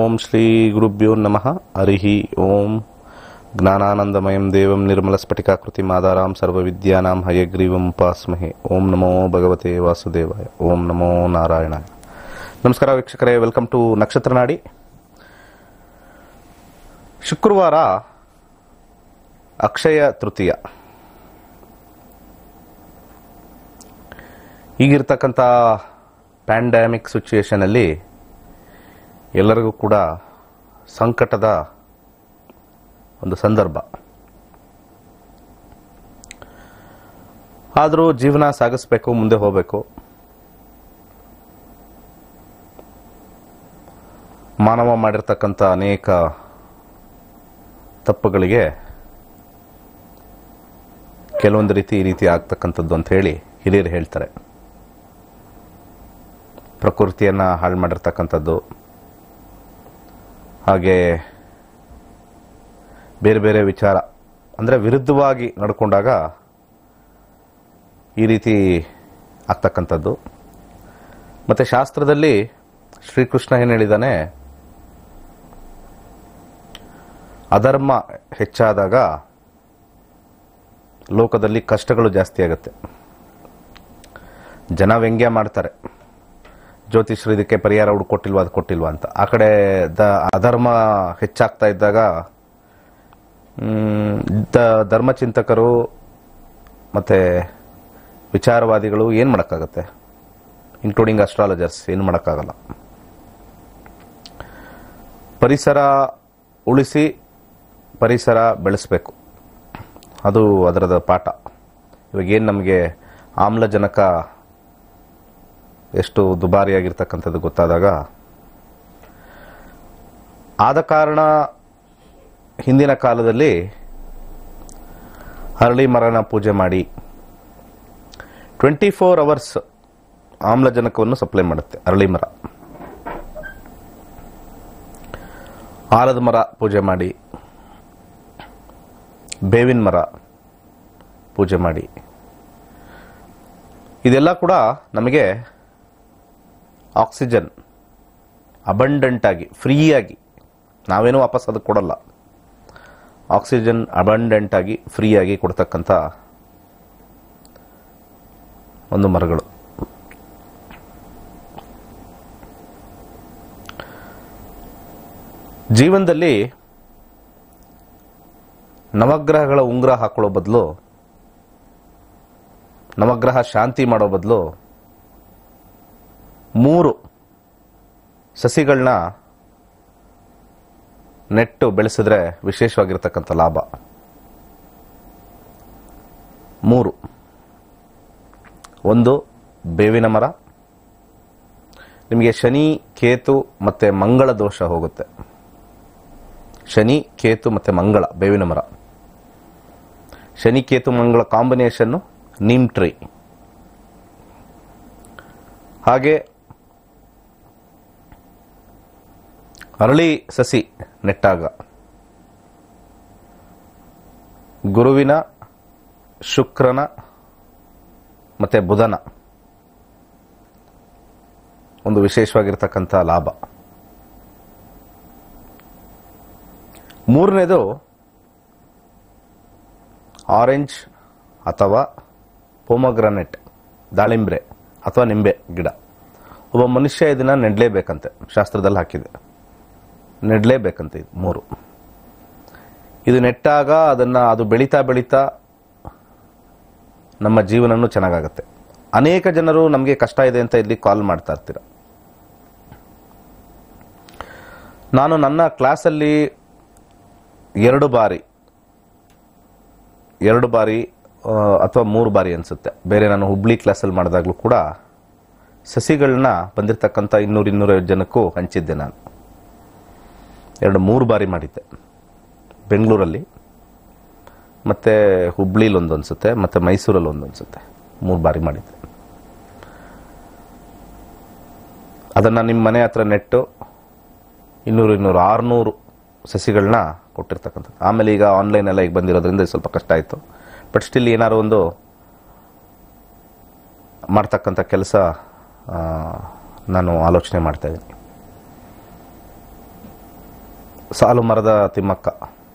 ಓಂ ಶ್ರೀ ಗುರುಭ್ಯೋ ನಮಃ ಹರಿ ಓಂ ಜ್ಞಾನಾನಂದಮಯಂ ದೇವಂ ನಿರ್ಮಲಸ್ಫಟಿಕಾಕೃತಿ ಮಾದಾರಾಂ ಸರ್ವವಿದ್ಯಾನಾಂ ಹಯಗ್ರೀವಂ ಉಪಾಸ್ಮಹೆ ಓಂ ನಮೋ ಭಗವತೆ ವಾಸುದೇವಾಯ ಓಂ ನಮೋ ನಾರಾಯಣಾಯ ನಮಸ್ಕಾರ ವೀಕ್ಷಕರೇ ವೆಲ್ಕಮ್ ಟು ನಕ್ಷತ್ರ ನಾಡಿ ಶುಕ್ರವಾರ ಅಕ್ಷಯ ತೃತೀಯ ಈಗಿರ್ತಕ್ಕಂಥ ಪ್ಯಾಂಡಮಿಕ್ ಸಿಚುಯೇಷನಲ್ಲಿ ಎಲ್ಲರಿಗೂ ಕೂಡ ಸಂಕಟದ ಒಂದು ಸಂದರ್ಭ ಆದರೂ ಜೀವನ ಸಾಗಿಸ್ಬೇಕು ಮುಂದೆ ಹೋಗಬೇಕು ಮಾನವ ಮಾಡಿರ್ತಕ್ಕಂಥ ಅನೇಕ ತಪ್ಪುಗಳಿಗೆ ಕೆಲವೊಂದು ರೀತಿ ಈ ರೀತಿ ಆಗ್ತಕ್ಕಂಥದ್ದು ಅಂತ ಹೇಳಿ ಹಿರಿಯರು ಹೇಳ್ತಾರೆ ಪ್ರಕೃತಿಯನ್ನು ಹಾಳು ಮಾಡಿರ್ತಕ್ಕಂಥದ್ದು ಹಾಗೆ ಬೇರೆ ಬೇರೆ ವಿಚಾರ ಅಂದರೆ ವಿರುದ್ಧವಾಗಿ ನಡ್ಕೊಂಡಾಗ ಈ ರೀತಿ ಆಗ್ತಕ್ಕಂಥದ್ದು ಮತ್ತು ಶಾಸ್ತ್ರದಲ್ಲಿ ಶ್ರೀಕೃಷ್ಣ ಏನು ಹೇಳಿದ್ದಾನೆ ಅಧರ್ಮ ಹೆಚ್ಚಾದಾಗ ಲೋಕದಲ್ಲಿ ಕಷ್ಟಗಳು ಜಾಸ್ತಿ ಆಗುತ್ತೆ ಜನ ವ್ಯಂಗ್ಯ ಮಾಡ್ತಾರೆ ಜ್ಯೋತಿಷ್ಯರು ಇದಕ್ಕೆ ಪರಿಹಾರ ಹುಡುಕೊಟ್ಟಿಲ್ವಾ ಅದು ಕೊಟ್ಟಿಲ್ವಾ ಅಂತ ಆ ಕಡೆ ದ ಅಧರ್ಮ ಹೆಚ್ಚಾಗ್ತಾ ಇದ್ದಾಗ ಮ್, ದ ಧರ್ಮಚಿಂತಕರು ಮತ್ತು ವಿಚಾರವಾದಿಗಳು ಏನು ಮಾಡೋಕ್ಕಾಗತ್ತೆ ಇನ್ಕ್ಲೂಡಿಂಗ್ ಅಸ್ಟ್ರಾಲಜರ್ಸ್ ಏನು ಮಾಡೋಕ್ಕಾಗಲ್ಲ ಪರಿಸರ ಉಳಿಸಿ ಪರಿಸರ ಬೆಳೆಸಬೇಕು ಅದು ಅದರದ ಪಾಠ ಇವಾಗ ಏನು ನಮಗೆ ಆಮ್ಲಜನಕ ಎಷ್ಟು ದುಬಾರಿಯಾಗಿರ್ತಕ್ಕಂಥದ್ದು ಗೊತ್ತಾದಾಗ ಆದ ಕಾರಣ ಹಿಂದಿನ ಕಾಲದಲ್ಲಿ ಹರಳಿ ಮರನ ಪೂಜೆ ಮಾಡಿ ಟ್ವೆಂಟಿ ಫೋರ್ ಅವರ್ಸ್ ಆಮ್ಲಜನಕವನ್ನು ಸಪ್ಲೈ ಮಾಡುತ್ತೆ ಅರಳಿ ಮರ ಆಲದ ಮರ ಪೂಜೆ ಮಾಡಿ ಬೇವಿನ ಮರ ಪೂಜೆ ಮಾಡಿ ಇದೆಲ್ಲ ಕೂಡ ನಮಗೆ ಆಕ್ಸಿಜನ್ ಅಬಂಡೆಂಟ್ ಆಗಿ ಫ್ರೀಯಾಗಿ ನಾವೇನೂ ವಾಪಸ್ ಅದಕ್ಕೆ ಕೊಡಲ್ಲ ಆಕ್ಸಿಜನ್ ಅಬಂಡೆಂಟ್ ಆಗಿ ಫ್ರೀಯಾಗಿ ಕೊಡ್ತಕ್ಕಂಥ ಒಂದು ಮರಗಳು ಜೀವನದಲ್ಲಿ ನವಗ್ರಹಗಳ ಉಂಗುರ ಹಾಕೊಳ್ಳೋ ಬದಲು ನವಗ್ರಹ ಶಾಂತಿ ಮಾಡೋ ಬದಲು ಮೂರು ಸಸಿಗಳನ್ನ ನೆಟ್ಟು ಬೆಳೆಸಿದ್ರೆ ವಿಶೇಷವಾಗಿರ್ತಕ್ಕಂಥ ಲಾಭ ಮೂರು ಒಂದು ಬೇವಿನ ಮರ ನಿಮಗೆ ಶನಿ ಕೇತು ಮತ್ತು ಮಂಗಳ ದೋಷ ಹೋಗುತ್ತೆ ಶನಿ ಕೇತು ಮತ್ತು ಮಂಗಳ ಬೇವಿನ ಮರ ಶನಿ ಕೇತು ಮಂಗಳ ಕಾಂಬಿನೇಷನ್ನು ನೀಮ್ ಟ್ರೀ ಹಾಗೆ ಅರಳಿ ಸಸಿ ನೆಟ್ಟಾಗ ಗುರುವಿನ ಶುಕ್ರನ ಮತ್ತು ಬುಧನ ಒಂದು ವಿಶೇಷವಾಗಿರ್ತಕ್ಕಂಥ ಲಾಭ ಮೂರನೇದು ಆರೆಂಜ್ ಅಥವಾ ಪೊಮಗ್ರನೆಟ್ ದಾಳಿಂಬ್ರೆ ಅಥವಾ ನಿಂಬೆ ಗಿಡ ಒಬ್ಬ ಮನುಷ್ಯ ಇದನ್ನು ನೆಡಲೇಬೇಕಂತೆ ಶಾಸ್ತ್ರದಲ್ಲಿ ಹಾಕಿದೆ ನೆಡಲೇಬೇಕಂತೆ ಇದು ಮೂರು ಇದು ನೆಟ್ಟಾಗ ಅದನ್ನು ಅದು ಬೆಳೀತಾ ಬೆಳೀತಾ ನಮ್ಮ ಜೀವನನೂ ಚೆನ್ನಾಗಾಗತ್ತೆ ಅನೇಕ ಜನರು ನಮಗೆ ಕಷ್ಟ ಇದೆ ಅಂತ ಇಲ್ಲಿ ಕಾಲ್ ಮಾಡ್ತಾ ಇರ್ತೀರ ನಾನು ನನ್ನ ಕ್ಲಾಸಲ್ಲಿ ಎರಡು ಬಾರಿ ಎರಡು ಬಾರಿ ಆ, ಅಥವಾ ಮೂರು ಬಾರಿ ಅನಿಸುತ್ತೆ ಬೇರೆ ನಾನು ಹುಬ್ಳಿ ಕ್ಲಾಸಲ್ಲಿ ಮಾಡಿದಾಗಲೂ ಕೂಡ ಸಸಿಗಳನ್ನ ಬಂದಿರತಕ್ಕಂಥ ಇನ್ನೂರು ಇನ್ನೂರೈವತ್ತು ಜನಕ್ಕೂ ಹಂಚಿದ್ದೆ ನಾನು ಎರಡು ಮೂರು ಬಾರಿ ಮಾಡಿದ್ದೆ ಬೆಂಗಳೂರಲ್ಲಿ ಮತ್ತು ಹುಬ್ಳಿಲಿ ಒಂದು ಅನಿಸುತ್ತೆ ಮತ್ತು ಮೈಸೂರಲ್ಲಿ ಒಂದು ಅನಿಸುತ್ತೆ ಮೂರು ಬಾರಿ ಮಾಡಿದ್ದೆ ಅದನ್ನು ನಿಮ್ಮ ಮನೆ ಹತ್ರ ನೆಟ್ಟು ಇನ್ನೂರು ಇನ್ನೂರು ಆರುನೂರು ಸಸಿಗಳನ್ನ ಕೊಟ್ಟಿರ್ತಕ್ಕಂಥದ್ದು ಆಮೇಲೆ ಈಗ ಆನ್ಲೈನ್ ಎಲ್ಲ ಈಗ ಬಂದಿರೋದ್ರಿಂದ ಸ್ವಲ್ಪ ಕಷ್ಟ ಆಯಿತು ಬಟ್ ಸ್ಟಿಲ್ ಏನಾದ್ರು ಒಂದು ಮಾಡ್ತಕ್ಕಂಥ ಕೆಲಸ ನಾನು ಆಲೋಚನೆ ಮಾಡ್ತಾ ಇದ್ದೀನಿ ಸಾಲು ಮರದ ತಿಮ್ಮಕ್ಕ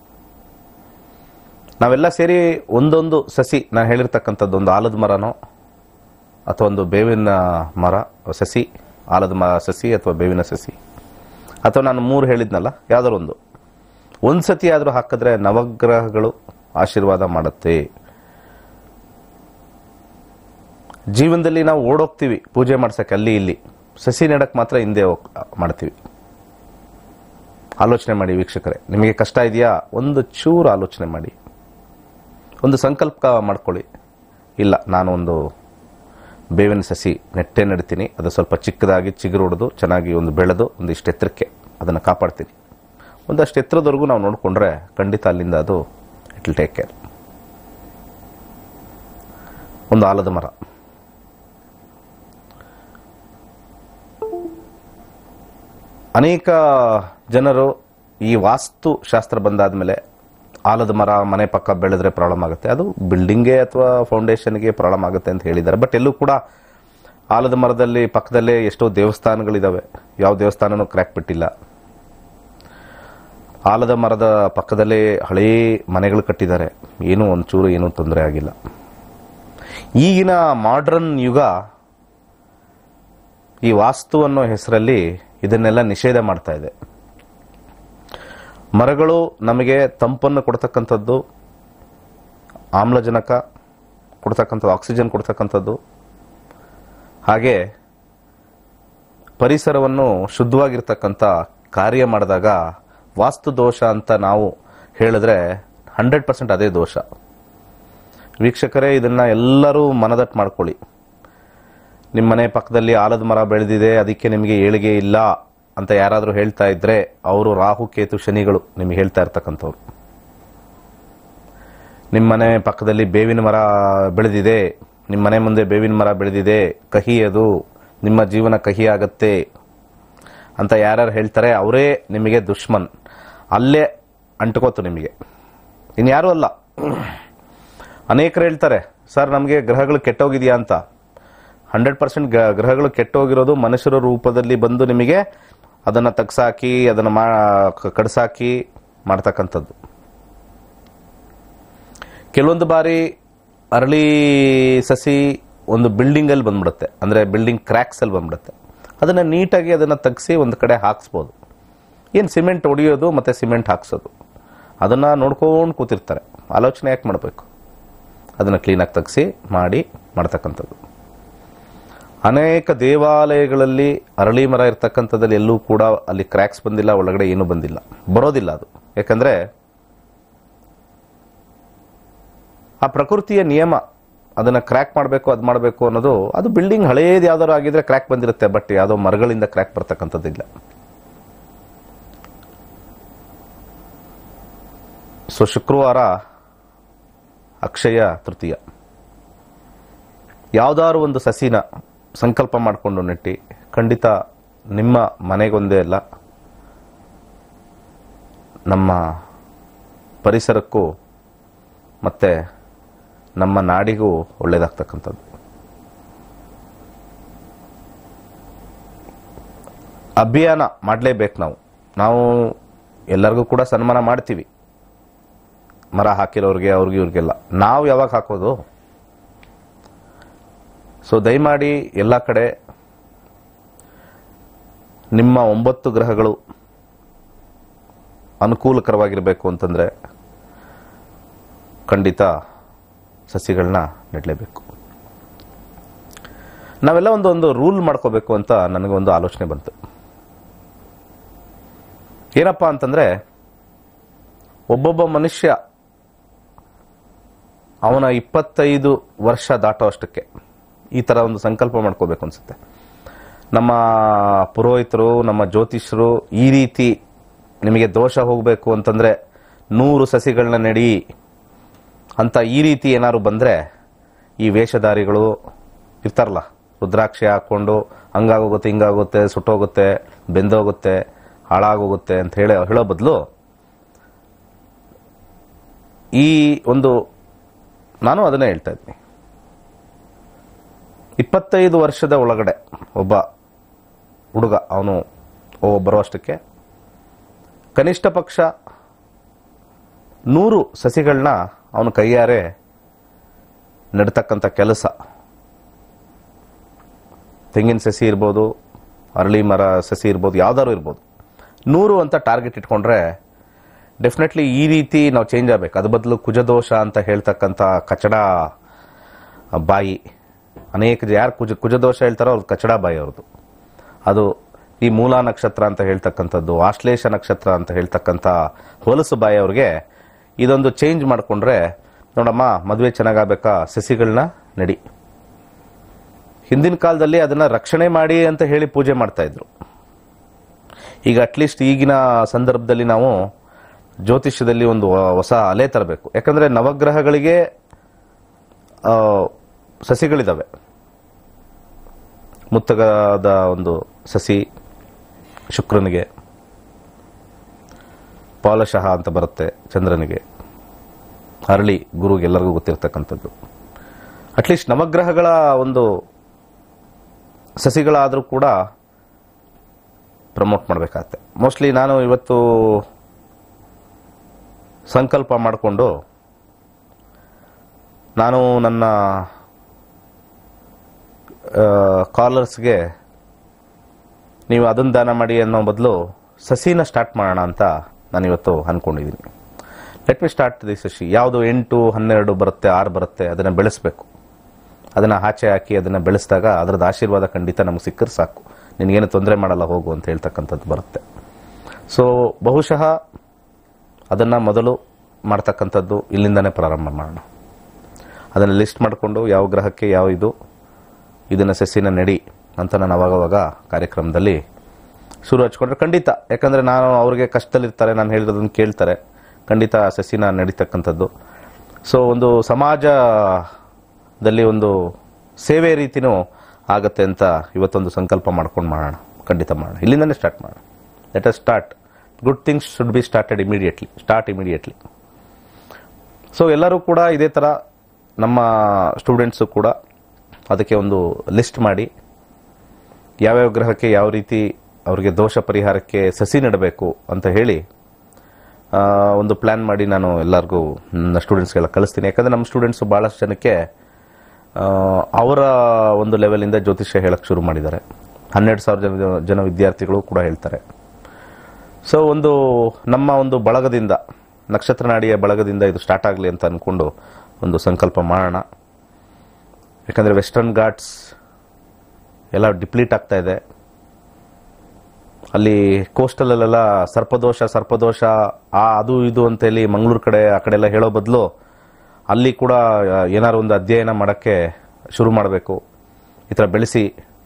ನಾವೆಲ್ಲ ಸೇರಿ ಒಂದೊಂದು ಸಸಿ ನಾನು ಹೇಳಿರ್ತಕ್ಕಂಥದ್ದು ಒಂದು ಆಲದ ಮರನೋ ಅಥವಾ ಒಂದು ಬೇವಿನ ಮರ ಸಸಿ ಆಲದ ಮ ಸಸಿ ಅಥವಾ ಬೇವಿನ ಸಸಿ ಅಥವಾ ನಾನು ಮೂರು ಹೇಳಿದ್ನಲ್ಲ ಯಾವ್ದಾರು ಒಂದು ಒಂದು ಸತಿ ಆದರೂ ಹಾಕಿದ್ರೆ ನವಗ್ರಹಗಳು ಆಶೀರ್ವಾದ ಮಾಡುತ್ತೆ ಜೀವನದಲ್ಲಿ ನಾವು ಓಡೋಗ್ತೀವಿ ಪೂಜೆ ಮಾಡ್ಸಕ್ಕೆ ಅಲ್ಲಿ ಇಲ್ಲಿ ಸಸಿ ನೆಡಕ್ಕೆ ಮಾತ್ರ ಹಿಂದೆ ಹೋಗ್ ಮಾಡ್ತೀವಿ ಆಲೋಚನೆ ಮಾಡಿ ವೀಕ್ಷಕರೇ ನಿಮಗೆ ಕಷ್ಟ ಇದೆಯಾ ಒಂದು ಚೂರು ಆಲೋಚನೆ ಮಾಡಿ ಒಂದು ಸಂಕಲ್ಪ ಮಾಡ್ಕೊಳ್ಳಿ ಇಲ್ಲ ನಾನು ಒಂದು ಬೇವಿನ ಸಸಿ ನೆಟ್ಟೆ ನೆಡ್ತೀನಿ ಅದು ಸ್ವಲ್ಪ ಚಿಕ್ಕದಾಗಿ ಚಿಗುರು ಹೊಡೆದು ಚೆನ್ನಾಗಿ ಒಂದು ಬೆಳೆದು ಒಂದಿಷ್ಟು ಎತ್ತರಕ್ಕೆ ಅದನ್ನು ಕಾಪಾಡ್ತೀನಿ ಒಂದಷ್ಟು ಎತ್ತರದವರೆಗೂ ನಾವು ನೋಡಿಕೊಂಡ್ರೆ ಖಂಡಿತ ಅಲ್ಲಿಂದ ಅದು ಇಟ್ ವಿಲ್ ಟೇಕ್ ಕೇರ್ ಒಂದು ಆಲದ ಮರ ಅನೇಕ ಜನರು ಈ ವಾಸ್ತು ಶಾಸ್ತ್ರ ಬಂದಾದ ಮೇಲೆ ಆಲದ ಮರ ಮನೆ ಪಕ್ಕ ಬೆಳೆದ್ರೆ ಪ್ರಾಬ್ಲಮ್ ಆಗುತ್ತೆ ಅದು ಬಿಲ್ಡಿಂಗ್ಗೆ ಅಥವಾ ಫೌಂಡೇಶನ್ಗೆ ಪ್ರಾಬ್ಲಮ್ ಆಗುತ್ತೆ ಅಂತ ಹೇಳಿದ್ದಾರೆ ಬಟ್ ಎಲ್ಲೂ ಕೂಡ ಆಲದ ಮರದಲ್ಲಿ ಪಕ್ಕದಲ್ಲೇ ಎಷ್ಟೋ ದೇವಸ್ಥಾನಗಳಿದಾವೆ ಯಾವ ದೇವಸ್ಥಾನನೂ ಕ್ರ್ಯಾಕ್ ಬಿಟ್ಟಿಲ್ಲ ಆಲದ ಮರದ ಪಕ್ಕದಲ್ಲೇ ಹಳೇ ಮನೆಗಳು ಕಟ್ಟಿದ್ದಾರೆ ಏನೂ ಒಂಚೂರು ಏನೂ ತೊಂದರೆ ಆಗಿಲ್ಲ ಈಗಿನ ಮಾಡ್ರನ್ ಯುಗ ಈ ವಾಸ್ತು ಅನ್ನೋ ಹೆಸರಲ್ಲಿ ಇದನ್ನೆಲ್ಲ ನಿಷೇಧ ಮಾಡ್ತಾ ಇದೆ ಮರಗಳು ನಮಗೆ ತಂಪನ್ನು ಕೊಡ್ತಕ್ಕಂಥದ್ದು ಆಮ್ಲಜನಕ ಕೊಡ್ತಕ್ಕಂಥದ್ದು ಆಕ್ಸಿಜನ್ ಕೊಡ್ತಕ್ಕಂಥದ್ದು ಹಾಗೆ ಪರಿಸರವನ್ನು ಶುದ್ಧವಾಗಿರ್ತಕ್ಕಂಥ ಕಾರ್ಯ ಮಾಡಿದಾಗ ವಾಸ್ತು ದೋಷ ಅಂತ ನಾವು ಹೇಳಿದ್ರೆ ಹಂಡ್ರೆಡ್ ಪರ್ಸೆಂಟ್ ಅದೇ ದೋಷ ವೀಕ್ಷಕರೇ ಇದನ್ನ ಎಲ್ಲರೂ ಮನದಟ್ಟು ಮಾಡ್ಕೊಳ್ಳಿ ನಿಮ್ಮ ಮನೆ ಪಕ್ಕದಲ್ಲಿ ಆಲದ ಮರ ಬೆಳೆದಿದೆ ಅದಕ್ಕೆ ನಿಮಗೆ ಏಳಿಗೆ ಇಲ್ಲ ಅಂತ ಯಾರಾದರೂ ಹೇಳ್ತಾ ಇದ್ರೆ ಅವರು ರಾಹು ಕೇತು ಶನಿಗಳು ನಿಮಗೆ ಹೇಳ್ತಾ ಇರ್ತಕ್ಕಂಥವ್ರು ನಿಮ್ಮ ಮನೆ ಪಕ್ಕದಲ್ಲಿ ಬೇವಿನ ಮರ ಬೆಳೆದಿದೆ ನಿಮ್ಮ ಮನೆ ಮುಂದೆ ಬೇವಿನ ಮರ ಬೆಳೆದಿದೆ ಕಹಿ ಅದು ನಿಮ್ಮ ಜೀವನ ಕಹಿ ಆಗತ್ತೆ ಅಂತ ಯಾರ್ಯಾರು ಹೇಳ್ತಾರೆ ಅವರೇ ನಿಮಗೆ ದುಶ್ಮನ್ ಅಲ್ಲೇ ಅಂಟ್ಕೋತು ನಿಮಗೆ ಇನ್ಯಾರೂ ಅಲ್ಲ ಅನೇಕರು ಹೇಳ್ತಾರೆ ಸರ್ ನಮಗೆ ಗ್ರಹಗಳು ಕೆಟ್ಟೋಗಿದೆಯಾ ಅಂತ ಹಂಡ್ರೆಡ್ ಪರ್ಸೆಂಟ್ ಗ್ರಹಗಳು ಕೆಟ್ಟೋಗಿರೋದು ಮನುಷ್ಯರ ರೂಪದಲ್ಲಿ ಬಂದು ನಿಮಗೆ ಅದನ್ನು ತಗ್ಸಾಕಿ ಅದನ್ನು ಮಾ ಕ- ಕಡ್ಸಾಕಿ ಮಾಡ್ತಕ್ಕಂಥದ್ದು ಕೆಲವೊಂದು ಬಾರಿ ಅರಳಿ ಸಸಿ ಒಂದು ಬಿಲ್ಡಿಂಗ್ ಅಲ್ಲಿ ಬಂದ್ಬಿಡುತ್ತೆ ಅಂದ್ರೆ ಬಿಲ್ಡಿಂಗ್ ಕ್ರ್ಯಾಕ್ಸ್ ಅಲ್ಲಿ ಬಂದ್ಬಿಡುತ್ತೆ ಅದನ್ನ ನೀಟಾಗಿ ಅದನ್ನ ತೆಗ್ಸಿ ಒಂದು ಕಡೆ ಹಾಕ್ಸ್ಬೋದು ಏನು ಸಿಮೆಂಟ್ ಹೊಡಿಯೋದು ಮತ್ತೆ ಸಿಮೆಂಟ್ ಹಾಕ್ಸೋದು ಅದನ್ನ ನೋಡ್ಕೊಂಡು ಕೂತಿರ್ತಾರೆ ಆಲೋಚನೆ ಯಾಕೆ ಮಾಡಬೇಕು ಅದನ್ನ ಕ್ಲೀನಾಗಿ ತೆಗ್ಸಿ ಮಾಡಿ ಮಾಡ್ತಕ್ಕಂಥದ್ದು ಅನೇಕ ದೇವಾಲಯಗಳಲ್ಲಿ ಅರಳಿ ಮರ ಇರ್ತಕ್ಕಂಥದ್ದಲ್ಲಿ ಎಲ್ಲೂ ಕೂಡ ಅಲ್ಲಿ ಕ್ರ್ಯಾಕ್ಸ್ ಬಂದಿಲ್ಲ ಒಳಗಡೆ ಏನೂ ಬಂದಿಲ್ಲ ಬರೋದಿಲ್ಲ ಅದು ಯಾಕಂದ್ರೆ ಆ ಪ್ರಕೃತಿಯ ನಿಯಮ ಅದನ್ನ ಕ್ರ್ಯಾಕ್ ಮಾಡಬೇಕು ಅದು ಮಾಡಬೇಕು ಅನ್ನೋದು ಅದು ಬಿಲ್ಡಿಂಗ್ ಹಳೇದು ಯಾವ್ದಾದ್ರು ಆಗಿದ್ರೆ ಕ್ರ್ಯಾಕ್ ಬಂದಿರುತ್ತೆ ಬಟ್ ಯಾವುದೋ ಮರಗಳಿಂದ ಕ್ರ್ಯಾಕ್ ಬರ್ತಕ್ಕಂಥದ್ದಿಲ್ಲ ಸೊ ಶುಕ್ರವಾರ ಅಕ್ಷಯ ತೃತೀಯ ಯಾವ್ದಾದ್ರು ಒಂದು ಸಸಿನ ಸಂಕಲ್ಪ ಮಾಡಿಕೊಂಡು ನೆಟ್ಟಿ ಖಂಡಿತ ನಿಮ್ಮ ಮನೆಗೊಂದೇ ಅಲ್ಲ ನಮ್ಮ ಪರಿಸರಕ್ಕೂ ಮತ್ತೆ ನಮ್ಮ ನಾಡಿಗೂ ಒಳ್ಳೇದಾಗ್ತಕ್ಕಂಥದ್ದು ಅಭಿಯಾನ ಮಾಡಲೇಬೇಕು ನಾವು ನಾವು ಎಲ್ಲರಿಗೂ ಕೂಡ ಸನ್ಮಾನ ಮಾಡ್ತೀವಿ ಮರ ಹಾಕಿರೋರಿಗೆ ಅವ್ರಿಗೆ ಇವ್ರಿಗೆಲ್ಲ ನಾವು ಯಾವಾಗ ಹಾಕೋದು ಸೊ ದಯಮಾಡಿ ಎಲ್ಲ ಕಡೆ ನಿಮ್ಮ ಒಂಬತ್ತು ಗ್ರಹಗಳು ಅನುಕೂಲಕರವಾಗಿರಬೇಕು ಅಂತಂದ್ರೆ ಖಂಡಿತ ಸಸಿಗಳನ್ನ ನೆಡಲೇಬೇಕು ನಾವೆಲ್ಲ ಒಂದು ಒಂದು ರೂಲ್ ಮಾಡ್ಕೋಬೇಕು ಅಂತ ನನಗೊಂದು ಆಲೋಚನೆ ಬಂತು ಏನಪ್ಪ ಅಂತಂದ್ರೆ ಒಬ್ಬೊಬ್ಬ ಮನುಷ್ಯ ಅವನ ಇಪ್ಪತ್ತೈದು ವರ್ಷ ದಾಟೋ ಅಷ್ಟಕ್ಕೆ ಈ ಥರ ಒಂದು ಸಂಕಲ್ಪ ಮಾಡ್ಕೋಬೇಕು ಅನ್ಸುತ್ತೆ ನಮ್ಮ ಪುರೋಹಿತರು ನಮ್ಮ ಜ್ಯೋತಿಷರು ಈ ರೀತಿ ನಿಮಗೆ ದೋಷ ಹೋಗಬೇಕು ಅಂತಂದ್ರೆ ನೂರು ಸಸಿಗಳನ್ನ ನೆಡಿ ಅಂತ ಈ ರೀತಿ ಏನಾದ್ರು ಬಂದ್ರೆ ಈ ವೇಷಧಾರಿಗಳು ಇರ್ತಾರಲ್ಲ ರುದ್ರಾಕ್ಷಿ ಹಾಕೊಂಡು ಹಂಗಾಗೋಗುತ್ತೆ ಹಿಂಗಾಗುತ್ತೆ ಸುಟ್ಟೋಗುತ್ತೆ ಬೆಂದೋಗುತ್ತೆ ಹಾಳಾಗೋಗುತ್ತೆ ಅಂತ ಹೇಳಿ ಹೇಳೋ ಬದಲು ಈ ಒಂದು ನಾನು ಅದನ್ನೇ ಹೇಳ್ತಾ ಇದ್ದೀನಿ ಇಪ್ಪತ್ತೈದು ವರ್ಷದ ಒಳಗಡೆ ಒಬ್ಬ ಹುಡುಗ ಅವನು ಬರುವಷ್ಟಕ್ಕೆ ಕನಿಷ್ಠ ಪಕ್ಷ ನೂರು ಸಸಿಗಳನ್ನ ಅವನು ಕೈಯಾರೆ ನೆಡ್ತಕ್ಕಂಥ ಕೆಲಸ ತೆಂಗಿನ ಸಸಿ ಇರ್ಬೋದು ಅರಳಿ ಮರ ಸಸಿ ಇರ್ಬೋದು ಯಾವ್ದಾದ್ರು ಇರ್ಬೋದು ನೂರು ಅಂತ ಟಾರ್ಗೆಟ್ ಇಟ್ಕೊಂಡ್ರೆ ಡೆಫಿನೆಟ್ಲಿ ಈ ರೀತಿ ನಾವು ಚೇಂಜ್ ಆಗಬೇಕು ಅದ್ರ ಬದಲು ಕುಜದೋಷ ಅಂತ ಹೇಳ್ತಕ್ಕಂಥ ಕಚಡ ಬಾಯಿ ಅನೇಕ ಜ- ಯಾರು ಕುಜ ಕುಜದೋಷ ಹೇಳ್ತಾರೋ ಅವ್ರದ್ದು ಕಚಡ ಬಾಯಿ ಅವ್ರದ್ದು ಅದು ಈ ಮೂಲ ನಕ್ಷತ್ರ ಅಂತ ಹೇಳ್ತಕ್ಕಂಥದ್ದು ಆಶ್ಲೇಷ ನಕ್ಷತ್ರ ಅಂತ ಹೇಳ್ತಕ್ಕಂಥ ಹೊಲಸು ಬಾಯಿ ಅವ್ರಿಗೆ ಇದೊಂದು ಚೇಂಜ್ ಮಾಡಿಕೊಂಡ್ರೆ ನೋಡಮ್ಮ ಮದುವೆ ಚೆನ್ನಾಗಾಗಬೇಕಾ ಸಸಿಗಳನ್ನ ನಡಿ ಹಿಂದಿನ ಕಾಲದಲ್ಲಿ ಅದನ್ನ ರಕ್ಷಣೆ ಮಾಡಿ ಅಂತ ಹೇಳಿ ಪೂಜೆ ಮಾಡ್ತಾ ಇದ್ರು ಈಗ ಅಟ್ಲೀಸ್ಟ್ ಈಗಿನ ಸಂದರ್ಭದಲ್ಲಿ ನಾವು ಜ್ಯೋತಿಷ್ಯದಲ್ಲಿ ಒಂದು ಹೊಸ ಅಲೆ ತರಬೇಕು ಯಾಕಂದ್ರೆ ನವಗ್ರಹಗಳಿಗೆ ಆ, ಸಸಿಗಳಿದಾವೆ ಮುತ್ತಗದ ಒಂದು ಸಸಿ ಶುಕ್ರನಿಗೆ ಪಾಲಶಃ ಅಂತ ಬರುತ್ತೆ ಚಂದ್ರನಿಗೆ ಅರಳಿ ಗುರುಗೆ ಎಲ್ಲರಿಗೂ ಗೊತ್ತಿರ್ತಕ್ಕಂಥದ್ದು ಅಟ್ಲೀಸ್ಟ್ ನವಗ್ರಹಗಳ ಒಂದು ಸಸಿಗಳಾದರೂ ಕೂಡ ಪ್ರಮೋಟ್ ಮಾಡಬೇಕಾಗತ್ತೆ ಮೋಸ್ಟ್ಲಿ ನಾನು ಇವತ್ತು ಸಂಕಲ್ಪ ಮಾಡಿಕೊಂಡು ನಾನು ನನ್ನ ಕಾಲರ್ಸ್ಗೆ ನೀವು ಅದನ್ನು ದಾನ ಮಾಡಿ ಅನ್ನೋ ಬದಲು ಸಸಿನ ಸ್ಟಾರ್ಟ್ ಮಾಡೋಣ ಅಂತ ನಾನು ಇವತ್ತು ಅಂದ್ಕೊಂಡಿದ್ದೀನಿ ಲೆಟ್ ಮಿ ಸ್ಟಾರ್ಟ್ ದಿ ಸಸಿ ಯಾವುದು ಎಂಟು ಹನ್ನೆರಡು ಬರುತ್ತೆ ಆರು ಬರುತ್ತೆ ಅದನ್ನು ಬೆಳೆಸಬೇಕು ಅದನ್ನು ಆಚೆ ಹಾಕಿ ಅದನ್ನು ಬೆಳೆಸಿದಾಗ ಅದರದ್ದು ಆಶೀರ್ವಾದ ಖಂಡಿತ ನಮಗೆ ಸಿಕ್ಕರೆ ಸಾಕು ನಿನಗೇನು ತೊಂದರೆ ಮಾಡಲ್ಲ ಹೋಗು ಅಂತ ಹೇಳ್ತಕ್ಕಂಥದ್ದು ಬರುತ್ತೆ ಸೊ ಬಹುಶಃ ಅದನ್ನು ಮೊದಲು ಮಾಡ್ತಕ್ಕಂಥದ್ದು ಇಲ್ಲಿಂದನೇ ಪ್ರಾರಂಭ ಮಾಡೋಣ ಅದನ್ನು ಲಿಸ್ಟ್ ಮಾಡಿಕೊಂಡು ಯಾವ ಗ್ರಹಕ್ಕೆ ಯಾವ ಇದು ಇದನ್ನು ಸಸಿನ ನಡಿ ಅಂತ ನಾನು ಅವಾಗವಾಗ ಕಾರ್ಯಕ್ರಮದಲ್ಲಿ ಶುರು ಹಚ್ಕೊಂಡ್ರೆ ಖಂಡಿತ ಯಾಕಂದರೆ ನಾನು ಅವ್ರಿಗೆ ಕಷ್ಟದಲ್ಲಿರ್ತಾರೆ ನಾನು ಹೇಳಿರೋದನ್ನು ಕೇಳ್ತಾರೆ ಖಂಡಿತ ಆ ಸಸಿನ ನಡೀತಕ್ಕಂಥದ್ದು ಸೊ ಒಂದು ಸಮಾಜದಲ್ಲಿ ಒಂದು ಸೇವೆ ರೀತಿನೂ ಆಗತ್ತೆ ಅಂತ ಇವತ್ತೊಂದು ಸಂಕಲ್ಪ ಮಾಡ್ಕೊಂಡು ಮಾಡೋಣ ಖಂಡಿತ ಮಾಡೋಣ ಇಲ್ಲಿಂದನೇ ಸ್ಟಾರ್ಟ್ ಮಾಡೋಣ let us start good things should be started immediately start immediately so ಎಲ್ಲರೂ ಕೂಡ ಇದೇ ಥರ ನಮ್ಮ ಸ್ಟೂಡೆಂಟ್ಸು ಕೂಡ ಅದಕ್ಕೆ ಒಂದು ಲಿಸ್ಟ್ ಮಾಡಿ ಯಾವ್ಯಾವ ಗ್ರಹಕ್ಕೆ ಯಾವ ರೀತಿ ಅವರಿಗೆ ದೋಷ ಪರಿಹಾರಕ್ಕೆ ಸಸಿ ನೆಡಬೇಕು ಅಂತ ಹೇಳಿ ಆ, ಒಂದು ಪ್ಲ್ಯಾನ್ ಮಾಡಿ ನಾನು ಎಲ್ಲರಿಗೂ ನನ್ನ ಸ್ಟೂಡೆಂಟ್ಸ್ಗೆಲ್ಲ ಕಳಿಸ್ತೀನಿ ಯಾಕಂದರೆ ನಮ್ಮ ಸ್ಟೂಡೆಂಟ್ಸು ಭಾಳಷ್ಟು ಜನಕ್ಕೆ ಆ, ಅವರ ಒಂದು ಲೆವೆಲಿಂದ ಜ್ಯೋತಿಷ್ಯ ಹೇಳಕ್ಕೆ ಶುರು ಮಾಡಿದ್ದಾರೆ ಹನ್ನೆರಡು ಸಾವಿರ ಜನ ಜನ ವಿದ್ಯಾರ್ಥಿಗಳು ಕೂಡ ಹೇಳ್ತಾರೆ ಸೊ ಒಂದು ನಮ್ಮ ಒಂದು ಬಳಗದಿಂದ ನಕ್ಷತ್ರ ನಾಡಿಯ ಬಳಗದಿಂದ ಇದು ಸ್ಟಾರ್ಟ್ ಆಗಲಿ ಅಂತ ಅಂದ್ಕೊಂಡು ಒಂದು ಸಂಕಲ್ಪ ಮಾಡೋಣ ಯಾಕಂದರೆ ವೆಸ್ಟರ್ನ್ ಘಾಟ್ಸ್ ಎಲ್ಲ ಡಿಪ್ಲೀಟ್ ಆಗ್ತಾ ಇದೆ ಅಲ್ಲಿ ಕೋಸ್ಟಲಲ್ಲೆಲ್ಲ ಸರ್ಪದೋಷ ಸರ್ಪದೋಷ ಆ ಅದು ಇದು ಅಂತ ಹೇಳಿ ಮಂಗಳೂರು ಕಡೆ ಆ ಕಡೆ ಎಲ್ಲ ಹೇಳೋ ಬದಲು ಅಲ್ಲಿ ಕೂಡ ಏನಾದ್ರು ಒಂದು ಅಧ್ಯಯನ ಮಾಡೋಕ್ಕೆ ಶುರು ಮಾಡಬೇಕು ಈ ಥರ ಬೆಳೆಸಿ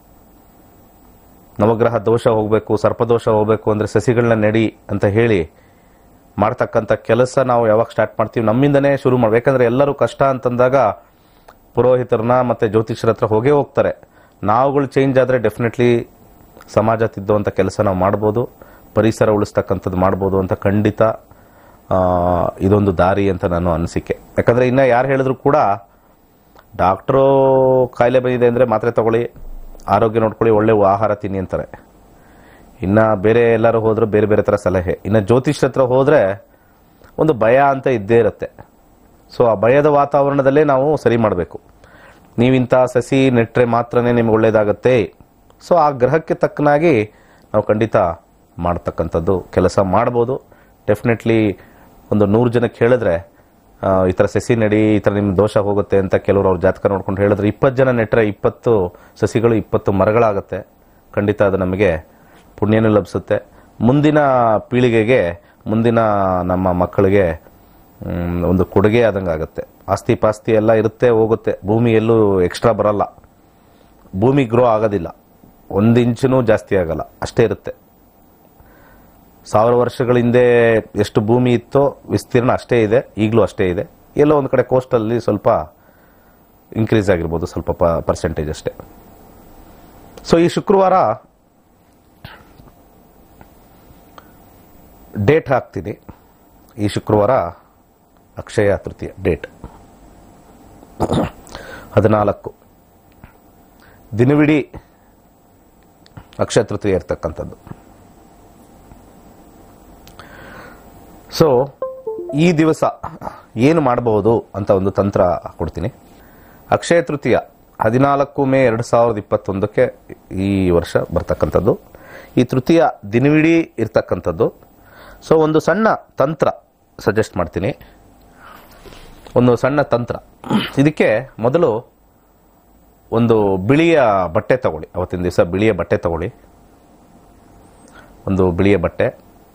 ನವಗ್ರಹ ದೋಷ ಹೋಗಬೇಕು ಸರ್ಪದೋಷ ಹೋಗಬೇಕು ಅಂದರೆ ಸಸಿಗಳನ್ನ ನೆಡಿ ಅಂತ ಹೇಳಿ ಮಾಡ್ತಕ್ಕಂಥ ಕೆಲಸ ನಾವು ಯಾವಾಗ ಸ್ಟಾರ್ಟ್ ಮಾಡ್ತೀವಿ ನಮ್ಮಿಂದನೇ ಶುರು ಮಾಡ್ಬೇಕು ಯಾಕಂದರೆ ಎಲ್ಲರೂ ಕಷ್ಟ ಅಂತಂದಾಗ ಪುರೋಹಿತರನ್ನ ಮತ್ತು ಜ್ಯೋತಿಷರ ಹತ್ರ ಹೋಗೇ ಹೋಗ್ತಾರೆ ನಾವುಗಳು ಚೇಂಜ್ ಆದರೆ ಡೆಫಿನೆಟ್ಲಿ ಸಮಾಜ ತಿದ್ದುವಂಥ ಕೆಲಸ ನಾವು ಮಾಡ್ಬೋದು ಪರಿಸರ ಉಳಿಸ್ತಕ್ಕಂಥದ್ದು ಮಾಡ್ಬೋದು ಅಂತ ಖಂಡಿತ ಆ, ಇದೊಂದು ದಾರಿ ಅಂತ ನಾನು ಅನಿಸಿಕೆ ಯಾಕಂದರೆ ಇನ್ನು ಯಾರು ಹೇಳಿದ್ರು ಕೂಡ ಡಾಕ್ಟ್ರು ಕಾಯಿಲೆ ಬಂದಿದೆ ಅಂದರೆ ಮಾತ್ರೆ ತಗೊಳ್ಳಿ ಆರೋಗ್ಯ ನೋಡ್ಕೊಳ್ಳಿ ಒಳ್ಳೆ ಆಹಾರ ತಿನ್ನಿ ಅಂತಾರೆ ಇನ್ನು ಬೇರೆ ಎಲ್ಲರೂ ಹೋದ್ರೆ ಬೇರೆ ಬೇರೆ ಥರ ಸಲಹೆ ಇನ್ನು ಜ್ಯೋತಿಷ್ಯ ಹತ್ರ ಹೋದರೆ ಒಂದು ಭಯ ಅಂತ ಇದ್ದೇ ಇರುತ್ತೆ ಸೊ ಆ ಭಯದ ವಾತಾವರಣದಲ್ಲೇ ನಾವು ಸರಿ ಮಾಡಬೇಕು ನೀವಿಂಥ ಸಸಿ ನೆಟ್ಟರೆ ಮಾತ್ರನೇ ನಿಮ್ಗೆ ಒಳ್ಳೇದಾಗತ್ತೆ ಸೊ ಆ ಗ್ರಹಕ್ಕೆ ತಕ್ಕನಾಗಿ ನಾವು ಖಂಡಿತ ಮಾಡ್ತಕ್ಕಂಥದ್ದು ಕೆಲಸ ಮಾಡ್ಬೋದು ಡೆಫಿನೆಟ್ಲಿ ಒಂದು ನೂರು ಜನಕ್ಕೆ ಹೇಳಿದ್ರೆ ಆ, ಈ ಥರ ಸಸಿ ನಡಿ ಈ ಥರ ನಿಮ್ಮ ದೋಷ ಹೋಗುತ್ತೆ ಅಂತ ಕೆಲವರು ಅವ್ರ ಜಾತಕ ನೋಡ್ಕೊಂಡು ಹೇಳಿದ್ರೆ ಇಪ್ಪತ್ತು ಜನ ನೆಟ್ಟರೆ ಇಪ್ಪತ್ತು ಸಸಿಗಳು ಇಪ್ಪತ್ತು ಮರಗಳಾಗುತ್ತೆ ಖಂಡಿತ ಅದು ನಮಗೆ ಪುಣ್ಯನೂ ಲಭಿಸುತ್ತೆ ಮುಂದಿನ ಪೀಳಿಗೆಗೆ ಮುಂದಿನ ನಮ್ಮ ಮಕ್ಕಳಿಗೆ ಮ್, ಒಂದು ಕೊಡುಗೆ ಆದಂಗೆ ಆಗುತ್ತೆ ಆಸ್ತಿ ಪಾಸ್ತಿ ಎಲ್ಲ ಇರುತ್ತೆ ಹೋಗುತ್ತೆ ಭೂಮಿ ಎಲ್ಲೂ ಎಕ್ಸ್ಟ್ರಾ ಬರಲ್ಲ ಭೂಮಿ ಗ್ರೋ ಆಗೋದಿಲ್ಲ ಒಂದು ಇಂಚೂ ಜಾಸ್ತಿ ಆಗಲ್ಲ ಅಷ್ಟೇ ಇರುತ್ತೆ ಸಾವಿರ ವರ್ಷಗಳ ಹಿಂದೆ ಎಷ್ಟು ಭೂಮಿ ಇತ್ತೋ ವಿಸ್ತೀರ್ಣ ಅಷ್ಟೇ ಇದೆ ಈಗಲೂ ಅಷ್ಟೇ ಇದೆ ಎಲ್ಲೋ ಒಂದು ಕಡೆ ಕೋಸ್ಟಲ್ಲಿ ಸ್ವಲ್ಪ ಇನ್ಕ್ರೀಸ್ ಆಗಿರ್ಬೋದು ಸ್ವಲ್ಪ ಪರ್ಸೆಂಟೇಜ್ ಅಷ್ಟೇ ಸೊ ಈ ಶುಕ್ರವಾರ ಡೇಟ್ ಹಾಕ್ತೀನಿ ಈ ಶುಕ್ರವಾರ ಅಕ್ಷಯ ತೃತೀಯ ಡೇಟ್ ಹದಿನಾಲ್ಕು ದಿನವಿಡೀ ಅಕ್ಷಯ ತೃತೀಯ ಇರ್ತಕ್ಕಂಥದ್ದು ಸೊ ಈ ದಿವಸ ಏನು ಮಾಡಬಹುದು ಅಂತ ಒಂದು ತಂತ್ರ ಕೊಡ್ತೀನಿ ಅಕ್ಷಯ ತೃತೀಯ ಹದಿನಾಲ್ಕು ಮೇ ಎರಡು ಸಾವಿರದ ಇಪ್ಪತ್ತೊಂದಕ್ಕೆ ಈ ವರ್ಷ ಬರ್ತಕ್ಕಂಥದ್ದು ಈ ತೃತೀಯ ದಿನವಿಡೀ ಇರ್ತಕ್ಕಂಥದ್ದು ಸೊ ಒಂದು ಸಣ್ಣ ತಂತ್ರ ಸಜೆಸ್ಟ್ ಮಾಡ್ತೀನಿ ಒಂದು ಸಣ್ಣ ತಂತ್ರ ಇದಕ್ಕೆ ಮೊದಲು ಒಂದು ಬಿಳಿಯ ಬಟ್ಟೆ ತಗೊಳ್ಳಿ ಅವತ್ತಿನ ದಿವಸ ಬಿಳಿಯ ಬಟ್ಟೆ ತಗೊಳ್ಳಿ ಒಂದು ಬಿಳಿಯ ಬಟ್ಟೆ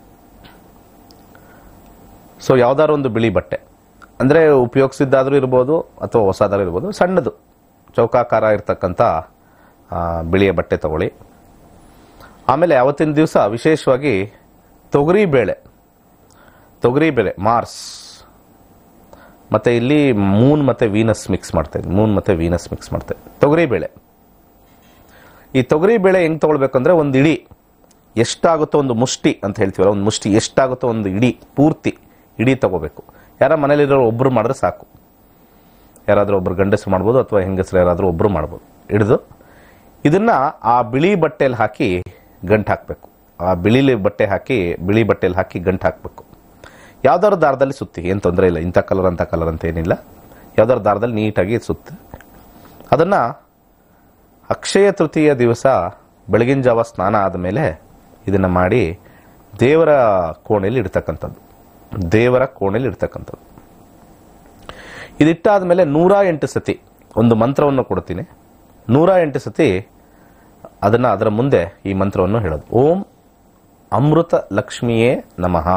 ಸೊ ಯಾವ್ದಾದ್ರು ಒಂದು ಬಿಳಿ ಬಟ್ಟೆ ಅಂದರೆ ಉಪಯೋಗಿಸಿದ್ದಾದ್ರೂ ಇರ್ಬೋದು ಅಥವಾ ಹೊಸದಾದ್ರೂ ಇರ್ಬೋದು ಸಣ್ಣದು ಚೌಕಾಕಾರ ಇರ್ತಕ್ಕಂಥ ಆ, ಬಿಳಿಯ ಬಟ್ಟೆ ತಗೊಳ್ಳಿ ಆಮೇಲೆ ಅವತ್ತಿನ ದಿವಸ ವಿಶೇಷವಾಗಿ ತೊಗರಿ ಬೇಳೆ ತೊಗರಿ ಬೇಳೆ ಮಾರ್ಸ್ ಮತ್ತು ಇಲ್ಲಿ ಮೂನ್ ಮತ್ತು ವೀನಸ್ ಮಿಕ್ಸ್ ಮಾಡ್ತಾ ಇದ್ದೀನಿ ಮೂನ್ ಮತ್ತು ವೀನಸ್ ಮಿಕ್ಸ್ ಮಾಡ್ತಾ ಇದ್ದೀನಿ ತೊಗರಿ ಬೇಳೆ ಈ ತೊಗರಿ ಬೇಳೆ ಹೆಂಗೆ ತೊಗೊಳ್ಬೇಕಂದ್ರೆ ಒಂದು ಇಡೀ ಎಷ್ಟಾಗುತ್ತೋ ಒಂದು ಮುಷ್ಟಿ ಅಂತ ಹೇಳ್ತೀವಲ್ಲ ಒಂದು ಮುಷ್ಟಿ ಎಷ್ಟಾಗುತ್ತೋ ಒಂದು ಇಡೀ ಪೂರ್ತಿ ಇಡೀ ತಗೋಬೇಕು ಯಾರ ಮನೇಲಿರೋ ಒಬ್ಬರು ಮಾಡಿದ್ರೆ ಸಾಕು ಯಾರಾದರೂ ಒಬ್ಬರು ಗಂಡಸರು ಮಾಡ್ಬೋದು ಅಥವಾ ಹೆಂಗಸರು ಯಾರಾದರೂ ಒಬ್ಬರು ಮಾಡ್ಬೋದು ಹಿಡಿದು ಇದನ್ನ ಆ ಬಿಳಿ ಬಟ್ಟೆಯಲ್ಲಿ ಹಾಕಿ ಗಂಟು ಹಾಕಬೇಕು ಆ ಬಿಳಿ ಬಟ್ಟೆ ಹಾಕಿ ಬಿಳಿ ಬಟ್ಟೆಯಲ್ಲಿ ಹಾಕಿ ಗಂಟು ಹಾಕಬೇಕು ಯಾವ್ದಾದ್ರು ದಾರದಲ್ಲಿ ಸುತ್ತಿ ಏನು ತೊಂದರೆ ಇಲ್ಲ ಇಂಥ ಕಲರ್ ಅಂಥ ಕಲರ್ ಅಂತ ಏನಿಲ್ಲ ಯಾವ್ದಾದ್ರು ದಾರದಲ್ಲಿ ನೀಟಾಗಿ ಸುತ್ತಿ ಅದನ್ನು ಅಕ್ಷಯ ತೃತೀಯ ದಿವಸ ಬೆಳಗಿನ ಜಾವ ಸ್ನಾನ ಆದಮೇಲೆ ಇದನ್ನು ಮಾಡಿ ದೇವರ ಕೋಣೆಯಲ್ಲಿ ಇಡ್ತಕ್ಕಂಥದ್ದು ದೇವರ ಕೋಣೆಯಲ್ಲಿ ಇಡ್ತಕ್ಕಂಥದ್ದು ಇದಿಟ್ಟಾದ ಮೇಲೆ ನೂರ ಎಂಟು ಸತಿ ಒಂದು ಮಂತ್ರವನ್ನು ಕೊಡ್ತೀನಿ ನೂರ ಎಂಟು ಸತಿ ಅದನ್ನು ಅದರ ಮುಂದೆ ಈ ಮಂತ್ರವನ್ನು ಹೇಳೋದು ಓಂ ಅಮೃತ ಲಕ್ಷ್ಮಿಯೇ ನಮಃ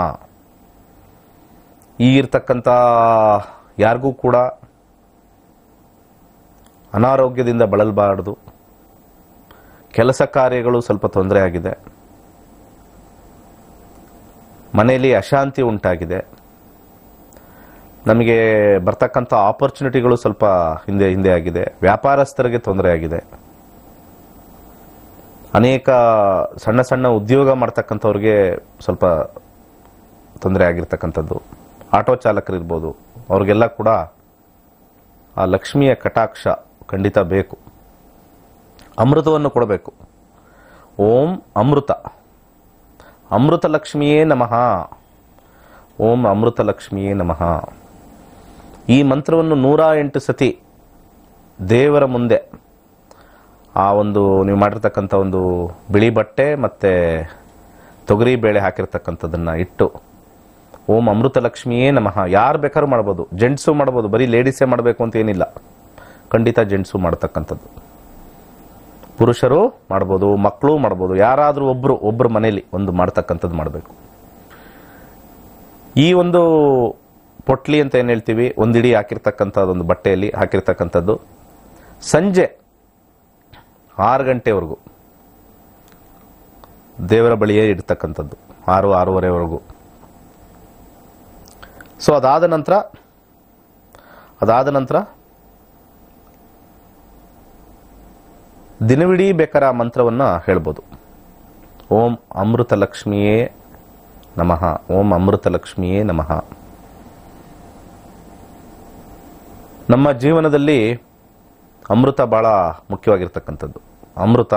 ಈ ಇರ್ತಕ್ಕಂಥ ಯಾರಿಗೂ ಕೂಡ ಅನಾರೋಗ್ಯದಿಂದ ಬಳಲಬಾರದು ಕೆಲಸ ಕಾರ್ಯಗಳು ಸ್ವಲ್ಪ ತೊಂದರೆ ಆಗಿದೆ ಮನೆಯಲ್ಲಿ ಅಶಾಂತಿ ಉಂಟಾಗಿದೆ ನಮಗೆ ಬರ್ತಕ್ಕಂಥ ಆಪರ್ಚುನಿಟಿಗಳು ಸ್ವಲ್ಪ ಹಿಂದೆ ಹಿಂದೆ ಆಗಿದೆ ವ್ಯಾಪಾರಸ್ಥರಿಗೆ ತೊಂದರೆ ಆಗಿದೆ ಅನೇಕ ಸಣ್ಣ ಸಣ್ಣ ಉದ್ಯೋಗ ಮಾಡ್ತಕ್ಕಂಥವ್ರಿಗೆ ಸ್ವಲ್ಪ ತೊಂದರೆ ಆಗಿರ್ತಕ್ಕಂಥದ್ದು ಆಟೋ ಚಾಲಕರಿರ್ಬೋದು ಅವ್ರಿಗೆಲ್ಲ ಕೂಡ ಆ ಲಕ್ಷ್ಮಿಯ ಕಟಾಕ್ಷ ಖಂಡಿತ ಬೇಕು ಅಮೃತವನ್ನು ಕೊಡಬೇಕು ಓಂ ಅಮೃತ ಅಮೃತ ಲಕ್ಷ್ಮಿಯೇ ನಮಃ ಓಂ ಅಮೃತ ಲಕ್ಷ್ಮಿಯೇ ನಮಃ ಈ ಮಂತ್ರವನ್ನು ನೂರ ಎಂಟು ಸತಿ ದೇವರ ಮುಂದೆ ಆ ಒಂದು ನೀವು ಮಾಡಿರ್ತಕ್ಕಂಥ ಒಂದು ಬಿಳಿ ಬಟ್ಟೆ ಮತ್ತು ತೊಗರಿ ಬೇಳೆ ಹಾಕಿರ್ತಕ್ಕಂಥದ್ದನ್ನು ಇಟ್ಟು ಓಂ ಅಮೃತ ಲಕ್ಷ್ಮಿಯೇ ನಮಃ ಯಾರು ಬೇಕಾದ್ರೂ ಮಾಡ್ಬೋದು ಜೆಂಟ್ಸು ಮಾಡ್ಬೋದು ಬರೀ ಲೇಡೀಸೇ ಮಾಡಬೇಕು ಅಂತ ಏನಿಲ್ಲ ಖಂಡಿತ ಜೆಂಟ್ಸು ಮಾಡ್ತಕ್ಕಂಥದ್ದು ಪುರುಷರು ಮಾಡ್ಬೋದು ಮಕ್ಕಳು ಮಾಡ್ಬೋದು ಯಾರಾದರೂ ಒಬ್ಬರು ಒಬ್ಬರ ಮನೇಲಿ ಒಂದು ಮಾಡ್ತಕ್ಕಂಥದ್ದು ಮಾಡಬೇಕು ಈ ಒಂದು ಪೊಟ್ಲಿ ಅಂತ ಏನು ಹೇಳ್ತೀವಿ ಒಂದಿಡಿ ಹಾಕಿರ್ತಕ್ಕಂಥದ್ದು ಒಂದು ಬಟ್ಟೆಯಲ್ಲಿ ಹಾಕಿರ್ತಕ್ಕಂಥದ್ದು ಸಂಜೆ ಆರು ಗಂಟೆವರೆಗೂ ದೇವರ ಬಳಿಯೇ ಇಡ್ತಕ್ಕಂಥದ್ದು ಆರು ಆರೂವರೆವರೆಗೂ ಸೊ ಅದಾದ ನಂತರ ಅದಾದ ನಂತರ ದಿನವಿಡೀ ಬೇಕಾದ್ರೆ ಆ ಮಂತ್ರವನ್ನು ಹೇಳ್ಬೋದು ಓಂ ಅಮೃತ ಲಕ್ಷ್ಮಿಯೇ ನಮಃ ಓಂ ಅಮೃತ ಲಕ್ಷ್ಮಿಯೇ ನಮಃ ನಮ್ಮ ಜೀವನದಲ್ಲಿ ಅಮೃತ ಬಹಳ ಮುಖ್ಯವಾಗಿರ್ತಕ್ಕಂಥದ್ದು ಅಮೃತ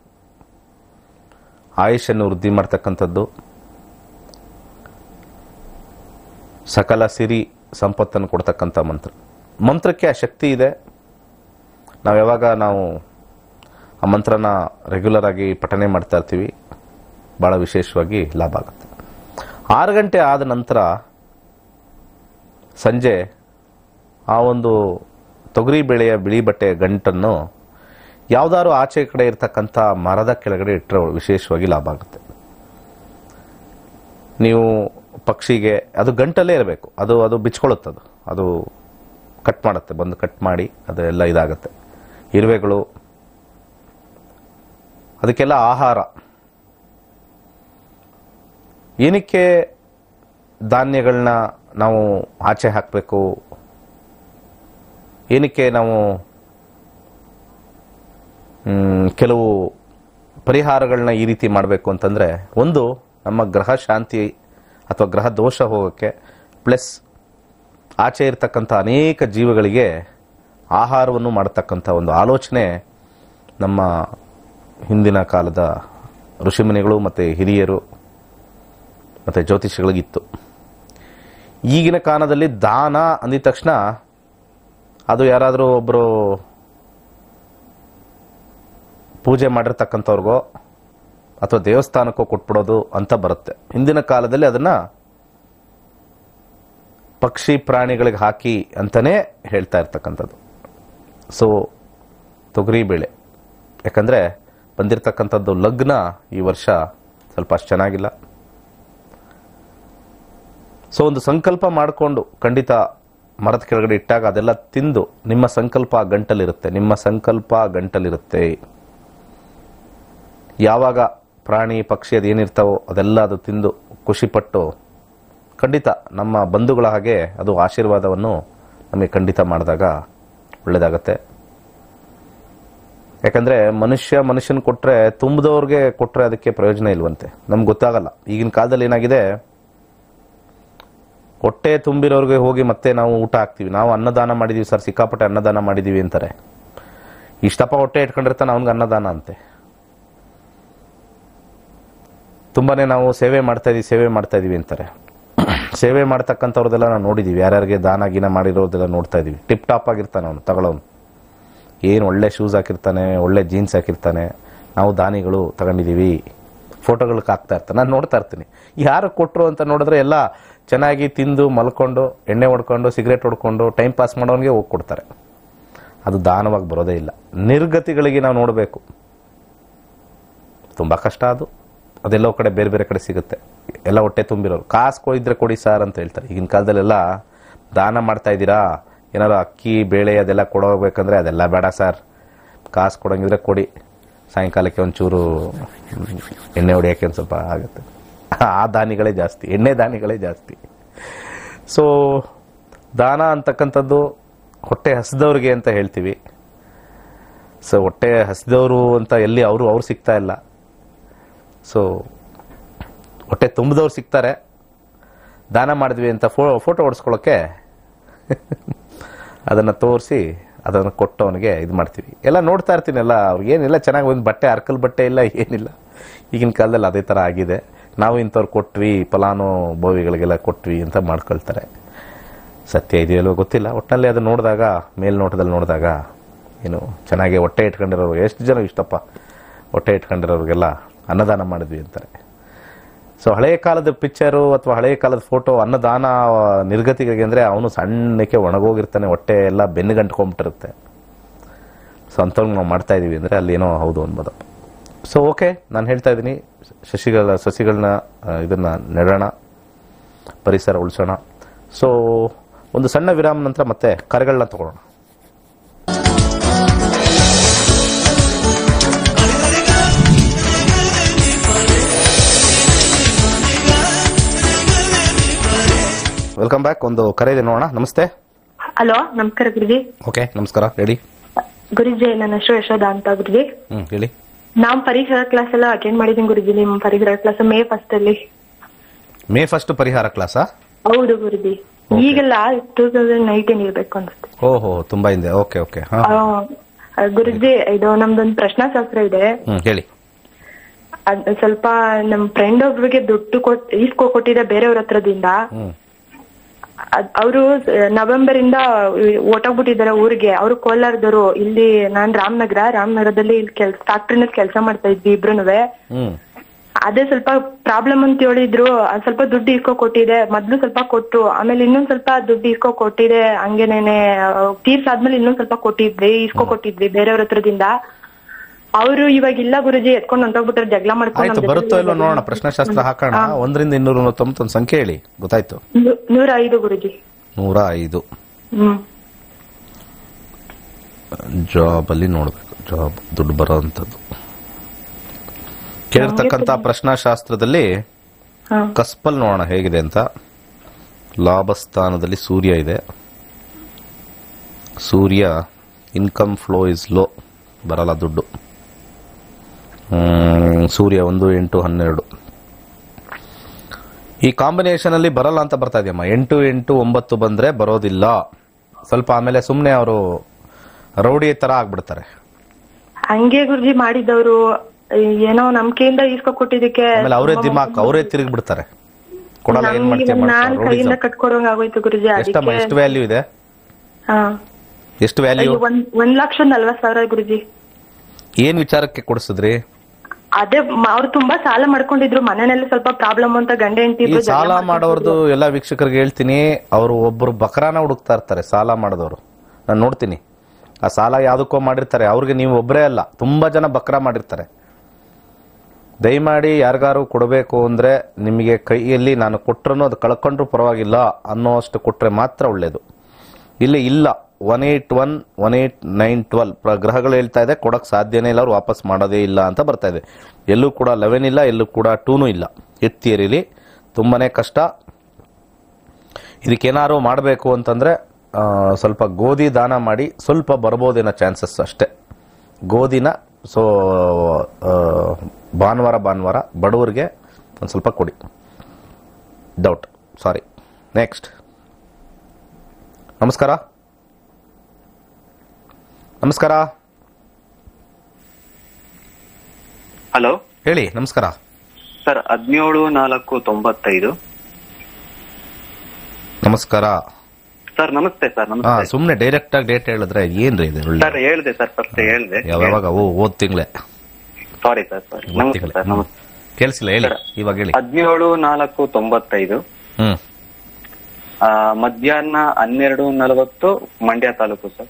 ಆಯುಷನ್ನು ವೃದ್ಧಿ ಮಾಡ್ತಕ್ಕಂಥದ್ದು ಸಕಲ ಸಿರಿ ಸಂಪತ್ತನ್ನು ಕೊಡ್ತಕ್ಕಂಥ ಮಂತ್ರ ಮಂತ್ರಕ್ಕೆ ಆ ಶಕ್ತಿ ಇದೆ ನಾವು ಯಾವಾಗ ನಾವು ಆ ಮಂತ್ರನ ರೆಗ್ಯುಲರ್ ಆಗಿ ಪಠನೆ ಮಾಡ್ತಾ ಇರ್ತೀವಿ ಭಾಳ ವಿಶೇಷವಾಗಿ ಲಾಭ ಆಗುತ್ತೆ ಆರು ಗಂಟೆ ಆದ ನಂತರ ಸಂಜೆ ಆ ಒಂದು ತೊಗರಿ ಬೆಳೆಯ ಬಿಳಿ ಬಟ್ಟೆ ಗಂಟನ್ನು ಯಾವ್ದಾದ್ರು ಆಚೆ ಕಡೆ ಇರ್ತಕ್ಕಂಥ ಮರದ ಕೆಳಗಡೆ ಇಟ್ಟರೆ ವಿಶೇಷವಾಗಿ ಲಾಭ ಆಗುತ್ತೆ ನೀವು ಪಕ್ಷಿಗೆ ಅದು ಗಂಟಲ್ಲೇ ಇರಬೇಕು ಅದು ಅದು ಬಿಚ್ಕೊಳ್ಳುತ್ತೆ ಅದು ಅದು ಕಟ್ ಮಾಡುತ್ತೆ ಬಂದು ಕಟ್ ಮಾಡಿ ಅದೆಲ್ಲ ಇದಾಗುತ್ತೆ ಇರುವೆಗಳು ಅದಕ್ಕೆಲ್ಲ ಆಹಾರ ಏನಕ್ಕೆ ಧಾನ್ಯಗಳನ್ನ ನಾವು ಆಚೆ ಹಾಕಬೇಕು ಏನಕ್ಕೆ ನಾವು ಮ್, ಕೆಲವು ಪರಿಹಾರಗಳನ್ನ ಈ ರೀತಿ ಮಾಡಬೇಕು ಅಂತಂದರೆ ಒಂದು ನಮ್ಮ ಗ್ರಹ ಶಾಂತಿ ಅಥವಾ ಗ್ರಹ ದೋಷ ಹೋಗೋಕ್ಕೆ ಪ್ಲಸ್ ಆಚೆ ಇರ್ತಕ್ಕಂಥ ಅನೇಕ ಜೀವಗಳಿಗೆ ಆಹಾರವನ್ನು ಮಾಡತಕ್ಕಂಥ ಒಂದು ಆಲೋಚನೆ ನಮ್ಮ ಹಿಂದಿನ ಕಾಲದ ಋಷಿಮುನಿಗಳು ಮತ್ತು ಹಿರಿಯರು ಮತ್ತು ಜ್ಯೋತಿಷಿಗಳಿಗಿತ್ತು ಈಗಿನ ಕಾಲದಲ್ಲಿ ದಾನ ಅಂದಿದ ತಕ್ಷಣ ಅದು ಯಾರಾದರೂ ಒಬ್ಬರು ಪೂಜೆ ಮಾಡಿರ್ತಕ್ಕಂಥವ್ರಿಗೋ ಅಥವಾ ದೇವಸ್ಥಾನಕ್ಕೋ ಕೊಟ್ಬಿಡೋದು ಅಂತ ಬರುತ್ತೆ ಹಿಂದಿನ ಕಾಲದಲ್ಲಿ ಅದನ್ನ ಪಕ್ಷಿ ಪ್ರಾಣಿಗಳಿಗೆ ಹಾಕಿ ಅಂತಾನೆ ಹೇಳ್ತಾ ಇರ್ತಕ್ಕಂಥದ್ದು ಸೊ ತೊಗರಿ ಬೇಳೆ ಯಾಕಂದರೆ ಬಂದಿರತಕ್ಕಂಥದ್ದು ಲಗ್ನ ಈ ವರ್ಷ ಸ್ವಲ್ಪ ಅಷ್ಟು ಚೆನ್ನಾಗಿಲ್ಲ ಸೊ ಒಂದು ಸಂಕಲ್ಪ ಮಾಡಿಕೊಂಡು ಖಂಡಿತ ಮರದ ಕೆಳಗಡೆ ಇಟ್ಟಾಗ ಅದೆಲ್ಲ ತಿಂದು ನಿಮ್ಮ ಸಂಕಲ್ಪ ಆ ಗಂಟಲಿರುತ್ತೆ ನಿಮ್ಮ ಸಂಕಲ್ಪ ಆ ಗಂಟಲಿರುತ್ತೆ ಯಾವಾಗ ಪ್ರಾಣಿ ಪಕ್ಷಿ ಅದೇನಿರ್ತಾವೋ ಅದೆಲ್ಲ ಅದು ತಿಂದು ಖುಷಿಪಟ್ಟು ಖಂಡಿತ ನಮ್ಮ ಬಂಧುಗಳ ಹಾಗೆ ಅದು ಆಶೀರ್ವಾದವನ್ನು ನಮಗೆ ಖಂಡಿತ ಮಾಡಿದಾಗ ಒಳ್ಳೆಯದಾಗತ್ತೆ ಯಾಕಂದರೆ ಮನುಷ್ಯ ಮನುಷ್ಯನ ಕೊಟ್ಟರೆ ತುಂಬಿದವ್ರಿಗೆ ಕೊಟ್ಟರೆ ಅದಕ್ಕೆ ಪ್ರಯೋಜನ ಇಲ್ವಂತೆ ನಮ್ಗೆ ಗೊತ್ತಾಗಲ್ಲ ಈಗಿನ ಕಾಲದಲ್ಲಿ ಏನಾಗಿದೆ ಹೊಟ್ಟೆ ತುಂಬಿರೋರಿಗೆ ಹೋಗಿ ಮತ್ತೆ ನಾವು ಊಟ ಹಾಕ್ತೀವಿ ನಾವು ಅನ್ನದಾನ ಮಾಡಿದೀವಿ ಸರ್ ಸಿಕ್ಕಾಪಟ್ಟೆ ಅನ್ನದಾನ ಮಾಡಿದೀವಿ ಅಂತಾರೆ ಇಷ್ಟಪ್ಪ ಹೊಟ್ಟೆ ಇಟ್ಕೊಂಡಿರ್ತಾನೆ ಅವನಿಗೆ ಅನ್ನದಾನ ಅಂತೆ ತುಂಬಾನೇ ನಾವು ಸೇವೆ ಮಾಡ್ತಾ ಇದೀವಿ ಸೇವೆ ಮಾಡ್ತಾ ಇದೀವಿ ಅಂತಾರೆ ಸೇವೆ ಮಾಡ್ತಕ್ಕಂಥವ್ರದೆಲ್ಲ ನಾವು ನೋಡಿದೀವಿ ಯಾರ್ಯಾರಿಗೆ ದಾನ ಗೀನ ಮಾಡಿರೋದೆಲ್ಲ ನೋಡ್ತಾ ಇದೀವಿ ಟಿಪ್ ಟಾಪ್ ಆಗಿರ್ತಾನೆ ಅವನು ತಗೊಳ್ಳೋನು ಏನು ಒಳ್ಳೆ ಶೂಸ್ ಹಾಕಿರ್ತಾನೆ ಒಳ್ಳೆ ಜೀನ್ಸ್ ಹಾಕಿರ್ತಾನೆ ನಾವು ದಾನಿಗಳು ತಗೊಂಡಿದ್ದೀವಿ ಫೋಟೋಗಳಿಗೆ ಹಾಕ್ತಾ ಇರ್ತಾನೆ ನಾನು ನೋಡ್ತಾ ಇರ್ತೀನಿ ಯಾರು ಕೊಟ್ಟರು ಅಂತ ನೋಡಿದ್ರೆ ಎಲ್ಲ ಚೆನ್ನಾಗಿ ತಿಂದು ಮಲ್ಕೊಂಡು ಎಣ್ಣೆ ಹೊಡ್ಕೊಂಡು ಸಿಗರೇಟ್ ಹೊಡ್ಕೊಂಡು ಟೈಮ್ ಪಾಸ್ ಮಾಡೋನಿಗೆ ಹೋಗಿ ಕೊಡ್ತಾರೆ ಅದು ದಾನವಾಗಿ ಬರೋದೇ ಇಲ್ಲ ನಿರ್ಗತಿಗಳಿಗೆ ನಾವು ನೋಡಬೇಕು ತುಂಬ ಕಷ್ಟ ಅದು ಅದೆಲ್ಲೋ ಕಡೆ ಬೇರೆ ಬೇರೆ ಕಡೆ ಸಿಗುತ್ತೆ ಎಲ್ಲ ಹೊಟ್ಟೆ ತುಂಬಿರೋರು ಕಾಸು ಕೊಡಿದ್ರೆ ಕೊಡಿ ಸರ್ ಅಂತ ಹೇಳ್ತಾರೆ ಈಗಿನ ಕಾಲದಲ್ಲೆಲ್ಲ ದಾನ ಮಾಡ್ತಾ ಇದ್ದೀರಾ ಏನಾದ್ರು ಅಕ್ಕಿ ಬೇಳೆ ಅದೆಲ್ಲ ಕೊಡೋಗ್ಬೇಕಂದ್ರೆ ಅದೆಲ್ಲ ಬೇಡ ಸರ್ ಕಾಸು ಕೊಡಂಗಿದ್ರೆ ಕೊಡಿ ಸಾಯಂಕಾಲಕ್ಕೆ ಒಂಚೂರು ಎಣ್ಣೆ ಹೊಡಿಯೋಕ್ಕೆ ಒಂದು ಸ್ವಲ್ಪ ಆಗುತ್ತೆ ಆ ದಾನಿಗಳೇ ಜಾಸ್ತಿ ಎಣ್ಣೆ ದಾನಿಗಳೇ ಜಾಸ್ತಿ ಸೊ ದಾನ ಅಂತಕ್ಕಂಥದ್ದು ಹೊಟ್ಟೆ ಹಸಿದವ್ರಿಗೆ ಅಂತ ಹೇಳ್ತೀವಿ ಸೊ ಹೊಟ್ಟೆ ಹಸಿದವರು ಅಂತ ಎಲ್ಲಿ ಅವರು ಅವ್ರು ಸಿಗ್ತಾ ಇಲ್ಲ ಸೊ ಹೊಟ್ಟೆ ತುಂಬಿದವ್ರು ಸಿಗ್ತಾರೆ ದಾನ ಮಾಡಿದ್ವಿ ಅಂತ ಫೋ ಫೋಟೋ ಹೊಡ್ಸ್ಕೊಳ್ಳೋಕ್ಕೆ ಅದನ್ನು ತೋರಿಸಿ ಅದನ್ನು ಕೊಟ್ಟವನಿಗೆ ಇದು ಮಾಡ್ತೀವಿ ಎಲ್ಲ ನೋಡ್ತಾ ಇರ್ತೀನಿ ಎಲ್ಲ ಅವ್ರಿಗೆ ಏನಿಲ್ಲ ಚೆನ್ನಾಗಿ ಒಂದು ಬಟ್ಟೆ ಅರ್ಕಲ್ ಬಟ್ಟೆ ಇಲ್ಲ ಏನಿಲ್ಲ ಈಗಿನ ಕಾಲದಲ್ಲಿ ಅದೇ ಥರ ಆಗಿದೆ ನಾವು ಇಂಥವ್ರು ಕೊಟ್ವಿ ಫಲಾನು ಬೋವಿಗಳಿಗೆಲ್ಲ ಕೊಟ್ವಿ ಅಂತ ಮಾಡ್ಕೊಳ್ತಾರೆ ಸತ್ಯ ಇದೆಯಲ್ಲೋ ಗೊತ್ತಿಲ್ಲ ಒಟ್ಟಿನಲ್ಲಿ ಅದು ನೋಡಿದಾಗ ಮೇಲ್ನೋಟದಲ್ಲಿ ನೋಡಿದಾಗ ಏನು ಚೆನ್ನಾಗಿ ಹೊಟ್ಟೆ ಇಟ್ಕೊಂಡಿರೋರು ಎಷ್ಟು ಜನ ಇಷ್ಟಪ್ಪ ಹೊಟ್ಟೆ ಇಟ್ಕೊಂಡಿರೋರಿಗೆಲ್ಲ ಅನ್ನದಾನ ಮಾಡಿದ್ವಿ ಅಂತಾರೆ ಸೊ ಹಳೆಯ ಕಾಲದ ಪಿಕ್ಚರು ಅಥವಾ ಹಳೆಯ ಕಾಲದ ಫೋಟೋ ಅನ್ನದಾನ ನಿರ್ಗತಿಗಳಿಗೆ ಅಂದರೆ ಅವನು ಸಣ್ಣಕ್ಕೆ ಒಣಗೋಗಿರ್ತಾನೆ ಹೊಟ್ಟೆ ಎಲ್ಲ ಬೆನ್ನು ಗಂಟ್ಕೊಂಬಿಟ್ಟಿರುತ್ತೆ ಸೊ ಅಂಥವ್ರಿಗೆ ನಾವು ಮಾಡ್ತಾ ಇದ್ದೀವಿ ಅಂದರೆ ಅಲ್ಲೇನೋ ಹೌದು ಅನ್ಬೋದು ಸೊ ಓಕೆ ನಾನು ಹೇಳ್ತಾ ಇದ್ದೀನಿ ಸಸಿಗಳ ಸಸಿಗಳನ್ನ ಇದನ್ನು ನೆಡೋಣ ಪರಿಸರ ಉಳಿಸೋಣ ಸೊ ಒಂದು ಸಣ್ಣ ವಿರಾಮ ನಂತರ ಮತ್ತೆ ಕರೆಗಳನ್ನ ತಗೊಳ್ಳೋಣ ವೆಲ್ಕಮ್ ಬ್ಯಾಕ್ ಒಂದು ಕರೆ ಇದೆ ನೋಡೋಣ ನಮಸ್ತೆ ಹಲೋ ನಮಸ್ಕಾರ ಗುರುಜಿ ಓಕೆ ನಮಸ್ಕಾರ ಹೇಳಿ ಗುರುಜಿ ನನ್ನ ಹೆಸರು ಯಶೋಧ ಅಂತ ಗುರುಜಿ ಹ್ಞೂ ಹೇಳಿ ನಾನ್ ಪರಿಸರ ಕ್ಲಾಸ್ ಎಲ್ಲ ಅಟೆಂಡ್ ಮಾಡಿದ್ದೀನಿ ಗುರುಜಿ ನಿಮ್ ಪರಿಸರ ಕ್ಲಾಸ್ ಮೇ ಫಸ್ಟ್ ಅಲ್ಲಿ ಮೇ ಫಸ್ಟ್ ಪರಿಹಾರ ಕ್ಲಾಸಾ ಹೌದು ಗುರುಜಿ ಈಗೆಲ್ಲ ಟೂ ತೌಸಂಡ್ ನೈನ್ಟೀನ್ ಇರ್ಬೇಕು ಅನ್ಸುತ್ತೆ ಓಹೋ ತುಂಬಾ ಹಿಂದೆ ಓಕೆ ಓಕೆ ಹಾಂ ಆ, ಗುರುಜಿ ಇದು ನಮ್ದೊಂದು ಪ್ರಶ್ನಾಶಾಸ್ತ್ರ ಇದೆ ಹ್ಞೂ ಹೇಳಿ ಅದ್ ಸ್ವಲ್ಪ ನಮ್ ಫ್ರೆಂಡ್ ಒಬ್ರಿಗೆ ದುಡ್ಡು ಕೊಟ್ ಈಸ್ಕೊ ಕೊಟ್ಟಿದೆ ಬೇರೆಯವ್ರ ಹತ್ರದಿಂದ ಹ್ಞೂ ಅವರು ನವೆಂಬರ್ ಇಂದ ಓಟೋಗ್ಬಿಟ್ಟಿದ್ದಾರೆ ಊರಿಗೆ ಅವರು ಕೋಲಾರದವರು ಇಲ್ಲಿ ನಾನ್ ರಾಮನಗರ ರಾಮನಗರದಲ್ಲಿ ಇಲ್ಲಿ ಕೆಲ್ಸ ಫ್ಯಾಕ್ಟ್ರಿನಲ್ಲಿ ಕೆಲಸ ಮಾಡ್ತಾ ಇದ್ವಿ ಇಬ್ರುನುವೆ ಹ್ಞೂ ಅದೇ ಸ್ವಲ್ಪ ಪ್ರಾಬ್ಲಮ್ ಅಂತ ಹೇಳಿದ್ರು ಅದ್ ಸ್ವಲ್ಪ ದುಡ್ಡು ಇಸ್ಕೊ ಕೊಟ್ಟಿದೆ ಮೊದ್ಲು ಸ್ವಲ್ಪ ಕೊಟ್ಟು ಆಮೇಲೆ ಇನ್ನೊಂದ್ ಸ್ವಲ್ಪ ದುಡ್ಡು ಇಸ್ಕೊ ಕೊಟ್ಟಿದೆ ಹಂಗೇನೇನೆ ತೀರ್ಸಾದ್ಮೇಲೆ ಇನ್ನೊಂದ್ ಸ್ವಲ್ಪ ಕೊಟ್ಟಿದ್ವಿ ಇಸ್ಕೊ ಕೊಟ್ಟಿದ್ವಿ ಬೇರೆಯವ್ರ ಹತ್ರದಿಂದ ಅವರು ಇವಾಗ ಇಲ್ಲ ಗುರುಜಿ ಎತ್ಕೊಂಡು ಹೊಂಟೋಗ್ಬಿಟ್ರೆ ಜಗಳ ಮಾಡ್ಕೊಂಡು ಆಯ್ತು ನಮ್ ಬರುತ್ತೋ ಜೊತೆ ಇಲ್ಲೋ ನೋಡೋಣ ಪ್ರಶ್ನಾಶಾಸ್ತ್ರ ಹಾಕೋಣ ಒಂದರಿಂದ ಇನ್ನೂರ ಮೂವತ್ತೊಂಬತ್ತು ಒಂದು ಸಂಖ್ಯೆ ಹೇಳಿ ಗೊತ್ತಾಯ್ತು ನೂ- ನೂರ ಐದು ಗುರುಜಿ ನೂರ ಐದು ಹ್ಮ್ ಜಾಬಲ್ಲಿ ನೋಡಬೇಕು ಜಾಬ್ ದುಡ್ಡು ಬರೋ ಅಂಥದ್ದು ಕೇಳಿರ್ತಕ್ಕಂಥ ಪ್ರಶ್ನಾಶಾಸ್ತ್ರದಲ್ಲಿ ಹಾ ಕಸ್ಪಲ್ ನೋಡೋಣ ಹೇಗಿದೆ ಅಂತ ಲಾಭಸ್ಥಾನದಲ್ಲಿ ಸೂರ್ಯ ಇದೆ Surya income flow is low ಬರಲ್ಲ ದುಡ್ಡು ಹ್ಮ್, ಸೂರ್ಯ ಒಂದು ಎಂಟು ಹನ್ನೆರಡು ಈ ಕಾಂಬಿನೇಷನ್ ಅಲ್ಲಿ ಬರಲ್ಲ ಅಂತ ಬರ್ತಾ ಇದೆಯಮ್ಮ ಎಂಟು ಎಂಟು ಒಂಬತ್ತು ಬಂದ್ರೆ ಬರೋದಿಲ್ಲ ಸ್ವಲ್ಪ ಆಮೇಲೆ ಸುಮ್ಮನೆ ಅವರು ರೌಡಿ ತರ ಆಗ್ಬಿಡ್ತಾರೆ ಹಂಗೆ ಗುರುಜಿ ಮಾಡಿದವರು ಏನೋ ನಂಬಿಕೆಯಿಂದ ಇಸ್ಕೊ ಕೊಟ್ಟಿದ್ದಕ್ಕೆ ಆಮೇಲೆ ಅವರೇ ದಿಮಾಕ್ ಅವರೇ ತಿರುಗಿ ಬಿಡ್ತಾರೆ ಕೊಡಲ್ಲ ಏನ್ ನಮ್ಗೆ ಮಾಡ್ತೀಯ ನಾನ್ ಕೈಯಿಂದ ಕಟ್ಕೊಡೋಂಗ್ ಆಗೋಯ್ತು ಗುರುಜಿ ಎಷ್ಟಮ್ಮ ಅದಕ್ಕೆ ಎಷ್ಟು ವ್ಯಾಲ್ಯೂ ಇದೆ ಹಾ ಎಷ್ಟು ವ್ಯಾಲ್ಯೂ ಅಯ್ಯೋ, ಒಂದ್ ಒಂದ್ ಲಕ್ಷ ನಲ್ವತ್ ಸಾವಿರ ಗುರುಜಿ ಏನ್ ವಿಚಾರಕ್ಕೆ ಕೊಡಿಸಿದ್ರಿ ಅದೇ ಮ- ಅವ್ರು ತುಂಬಾ ಸಾಲ ಮಾಡ್ಕೊಂಡಿದ್ರು ಮನೆಯಲ್ಲಿ ಸ್ವಲ್ಪ ಪ್ರಾಬ್ಲಮ್ ಅಂತ ಗಂಡ ಹೆಂಡತಿ ಈ ಇಬ್ರು ಜಗಳ ಸಾಲ ಮಾಡ್ಕೊಂಡಿದ್ರು. ಮಾಡೋರ್ದು ಎಲ್ಲ ವೀಕ್ಷಕರಿಗೆ ಹೇಳ್ತೀನಿ ಅವರು ಒಬ್ಬರು ಬಕರಾನ ಹುಡುಕ್ತಾ ಇರ್ತಾರೆ ಸಾಲ ಮಾಡಿದವರು ನಾನು ನೋಡ್ತೀನಿ ಆ ಸಾಲ ಯಾವುದಕ್ಕೋ ಮಾಡಿರ್ತಾರೆ ಅವ್ರಿಗೆ ನೀವು ಒಬ್ಬರೇ ಅಲ್ಲ ತುಂಬಾ ಜನ ಬಕ್ರಾ ಮಾಡಿರ್ತಾರೆ ದಯಮಾಡಿ ಯಾರಿಗಾರು ಕೊಡಬೇಕು ಅಂದ್ರೆ ನಿಮಗೆ ಕೈಯಲ್ಲಿ ನಾನು ಕೊಟ್ರೂ ಅದು ಕಳ್ಕೊಂಡ್ರು ಪರವಾಗಿಲ್ಲ ಅನ್ನೋ ಅಷ್ಟು ಕೊಟ್ರೆ ಮಾತ್ರ ಒಳ್ಳೇದು ಇಲ್ಲಿ ಇಲ್ಲ one eight one one eight nine twelve ಗ್ರಹಗಳು ಹೇಳ್ತಾ ಇದೆ ಕೊಡಕ್ಕೆ ಸಾಧ್ಯನೇ ಇಲ್ಲ ಅವ್ರು ವಾಪಸ್ ಮಾಡೋದೇ ಇಲ್ಲ ಅಂತ ಬರ್ತಾ ಇದೆ ಎಲ್ಲೂ ಕೂಡ ಲೆವೆನ್ ಇಲ್ಲ ಎಲ್ಲೂ ಕೂಡ ಟೂನೂ ಇಲ್ಲ ಎತ್ತಿಯರಿಲಿ ತುಂಬಾನೇ ಕಷ್ಟ ಇದಕ್ಕೇನಾದ್ರು ಮಾಡಬೇಕು ಅಂತಂದ್ರೆ ಆ, ಸ್ವಲ್ಪ ಗೋಧಿ ದಾನ ಮಾಡಿ ಸ್ವಲ್ಪ ಬರ್ಬೋದೇನೋ ಚಾನ್ಸಸ್ ಅಷ್ಟೇ ಗೋಧಿನ ಸೊ ಭಾನುವಾರ ಭಾನುವಾರ ಬಡವರಿಗೆ ಒಂದು ಸ್ವಲ್ಪ ಕೊಡಿ ಡೌಟ್ ಸಾರಿ ನೆಕ್ಸ್ಟ್ ನಮಸ್ಕಾರ ನಮಸ್ಕಾರ ಹಲೋ ಹೇಳಿ ನಮಸ್ಕಾರ ಸರ್ ಹದಿನೇಳು ನಾಲ್ಕು ತೊಂಬತ್ತೈದು ನಮಸ್ಕಾರ ಸರ್ ನಮಸ್ತೆ ಸರ್ ಹಾ ನಮಸ್ತೆ ಸುಮ್ಮನೆ ಡೈರೆಕ್ಟ್ ಆಗಿ ಡೇಟ್ ಹೇಳಿದ್ರೆ ಏನ್ರಿ ಇದು ಒಳ್ಳೆ ಸರ್ ಹೇಳ್ದೆ ಸರ್ ಫಸ್ಟ್ ಹೇಳ್ದೆ ಯಾವಾಗ ಓ ಓದ್ ತಿಂಗಳೇ ಸಾರಿ ಸರ್ ಸಾರಿ ಓದ್ ನಮಸ್ತೆ ತಿಂಗಳೇ ಸರ್ ನಮಸ್ತೆ ಕೇಳಿಸಿಲ್ಲ ಹೇಳಿ ಇವಾಗ ಹೇಳಿ ಹದಿನೇಳು ನಾಲ್ಕು ತೊಂಬತ್ತೈದು ಹ್ಮ್ ಆ, ಮಧ್ಯಾಹ್ನ ಹನ್ನೆರಡು ನಲವತ್ತು ಮಂಡ್ಯ ತಾಲೂಕು ಸರ್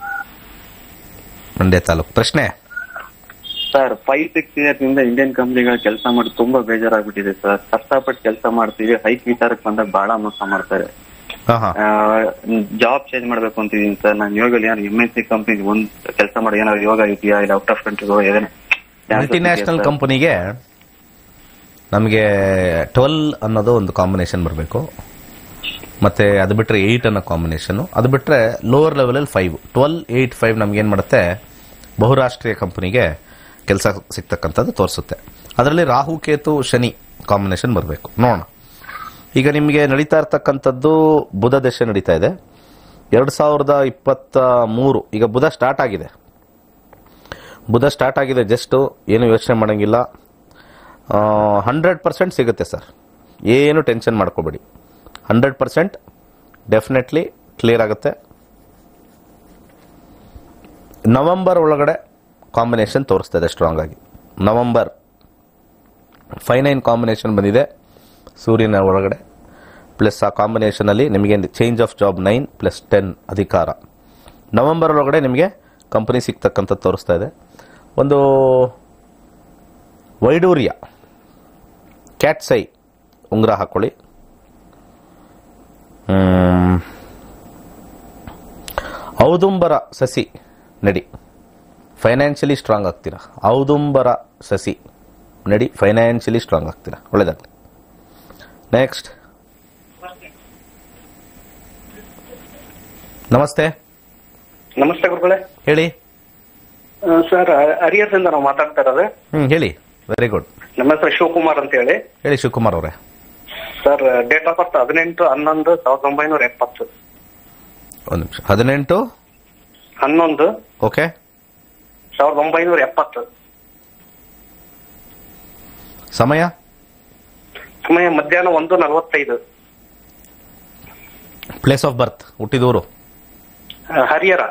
ಮಂಡ್ಯ ತಾಲೂಕು ಪ್ರಶ್ನೆ ಸರ್ ಫೈವ್ ಸಿಕ್ಸ್ ಇಯರ್ಸ್ ಇಂದ ಇಂಡಿಯನ್ ಕಂಪ್ನಿಗಳ ಕೆಲಸ ಮಾಡಿ ತುಂಬಾ ಬೇಜಾರಾಗ್ಬಿಟ್ಟಿದೆ ಸರ್ ಕಷ್ಟಪಟ್ಟು ಕೆಲಸ ಮಾಡ್ತೀವಿ ಹೈಕ್ ವಿಚಾರಕ್ಕೆ ಬಂದಾಗ ಬಹಳ ಮೋಸ ಮಾಡ್ತಾರೆ ಹಾ ಹಾ ಜಾಬ್ ಚೇಂಜ್ ಮಾಡ್ಬೇಕು ಅಂತಿದೀನಿ ಸರ್ ನಾನು ಯೋಗಲ್ಲಿ ಏನಾದ್ರು ಎಂ ಎಸ್ ಸಿ ಕಂಪ್ನಿ ಒಂದ್ ಕೆಲಸ ಮಾಡಿ ಏನಾದ್ರು ಯೋಗ ಇದೆಯಾ ಇಲ್ಲ ಔಟ್ ಆಫ್ ಕಂಟ್ರಿ ಏನೇನು ಮಲ್ಟಿನ್ಯಾಷನಲ್ ಕಂಪನಿಗೆ ನಮಗೆ ಟ್ವೆಲ್ ಅನ್ನೋದು ಒಂದು ಕಾಂಬಿನೇಷನ್ ಬರಬೇಕು ಮತ್ತೆ ಅದು ಬಿಟ್ಟರೆ ಏಯ್ಟ್ ಅನ್ನೋ ಕಾಂಬಿನೇಷನು ಅದು ಬಿಟ್ಟರೆ ಲೋವರ್ ಲೆವೆಲಲ್ಲಿ ಫೈವ್ ಟ್ವೆಲ್ ಏಯ್ಟ್ ಫೈವ್ ನಮ್ಗೆ ಏನು ಮಾಡುತ್ತೆ ಬಹುರಾಷ್ಟ್ರೀಯ ಕಂಪನಿಗೆ ಕೆಲಸ ಸಿಗ್ತಕ್ಕಂಥದ್ದು ತೋರಿಸುತ್ತೆ ಅದರಲ್ಲಿ ರಾಹು ಕೇತು ಶನಿ ಕಾಂಬಿನೇಷನ್ ಬರಬೇಕು ನೋಡೋಣ ಈಗ ನಿಮಗೆ ನಡೀತಾ ಇರ್ತಕ್ಕಂಥದ್ದು ಬುಧ ದಶೆ ನಡೀತಾ ಇದೆ ಎರಡು ಸಾವಿರದ ಇಪ್ಪತ್ತ ಮೂರು ಈಗ ಬುಧ ಸ್ಟಾರ್ಟ್ ಆಗಿದೆ ಬುಧ ಸ್ಟಾರ್ಟ್ ಆಗಿದೆ ಜಸ್ಟು ಏನು ಯೋಚನೆ ಮಾಡೋಂಗಿಲ್ಲ ಹಂಡ್ರೆಡ್ ಪರ್ಸೆಂಟ್ ಸಿಗುತ್ತೆ ಸರ್ ಏನು ಟೆನ್ಷನ್ ಮಾಡ್ಕೋಬೇಡಿ ಹಂಡ್ರೆಡ್ ಪರ್ಸೆಂಟ್ ಡೆಫಿನೆಟ್ಲಿ ಕ್ಲಿಯರ್ ಆಗುತ್ತೆ ನವಂಬರ್ ಒಳಗಡೆ ಕಾಂಬಿನೇಷನ್ ತೋರಿಸ್ತಾ ಇದೆ ಸ್ಟ್ರಾಂಗ್ ಆಗಿ ನವಂಬರ್ ಫೈ ನೈನ್ ಕಾಂಬಿನೇಷನ್ ಬಂದಿದೆ ಸೂರ್ಯನ ಒಳಗಡೆ ಪ್ಲಸ್ ಆ ಕಾಂಬಿನೇಷನಲ್ಲಿ ನಿಮಗೆ change of job nine plus ten ಅಧಿಕಾರ ನವಂಬರ್ ಒಳಗಡೆ ನಿಮಗೆ ಕಂಪನಿ ಸಿಗ್ತಕ್ಕಂಥದ್ದು ತೋರಿಸ್ತಾ ಇದೆ ಒಂದು ವೈಡೂರ್ಯ ಕ್ಯಾಟ್ ಸೈ ಉಂಗುರ ಹಾಕೊಳ್ಳಿ ಹ್ಮ್. ಔದುಂಬರ ಸಸಿ ನಡಿ ಫೈನಾನ್ಷಿಯಲಿ ಸ್ಟ್ರಾಂಗ್ ಆಗ್ತೀರಾ ಔದುಂಬರ ಸಸಿ ನಡಿ ಫೈನಾನ್ಷಿಯಲಿ ಸ್ಟ್ರಾಂಗ್ ಆಗ್ತೀರಾ ಒಳ್ಳೇದಾಗಲಿ ನೆಕ್ಸ್ಟ್ ನಮಸ್ತೆ ನಮಸ್ತೆ ಗುರುಗಳೇ ಹೇಳಿ ಸರ್ ಹರಿಯರ್ಸ್ ಇಂದ ನಾವು ಮಾತಾಡ್ತಾ ಇರೋದು ಹ್ಮ್ ಹೇಳಿ ವೆರಿ ಗುಡ್ ನಮ್ಮ ಹೆಸರು ಶಿವಕುಮಾರ್ ಅಂತ ಹೇಳಿ ಹೇಳಿ ಶಿವಕುಮಾರ್ ಅವರೇ ಸರ್ ಡೇಟ್ ಆಫ್ ಬರ್ತ್ ಹದಿನೆಂಟು ಹನ್ನೊಂದು ಸಾವಿರದ ಒಂಬೈನೂರ ಎಪ್ಪತ್ತು ಒಂದು ನಿಮಿಷ ಹದಿನೆಂಟು ಹನ್ನೊಂದು ಓಕೆ ಸಾವಿರದ ಒಂಬೈನೂರ ಎಪ್ಪತ್ತು ಸಮಯ ಸಮಯ ಮಧ್ಯಾಹ್ನ ಒಂದು ನಲವತ್ತೈದು ಪ್ಲೇಸ್ ಆಫ್ ಬರ್ತ್ ಹುಟ್ಟಿದೂರು ಆ, ಹರಿಹರ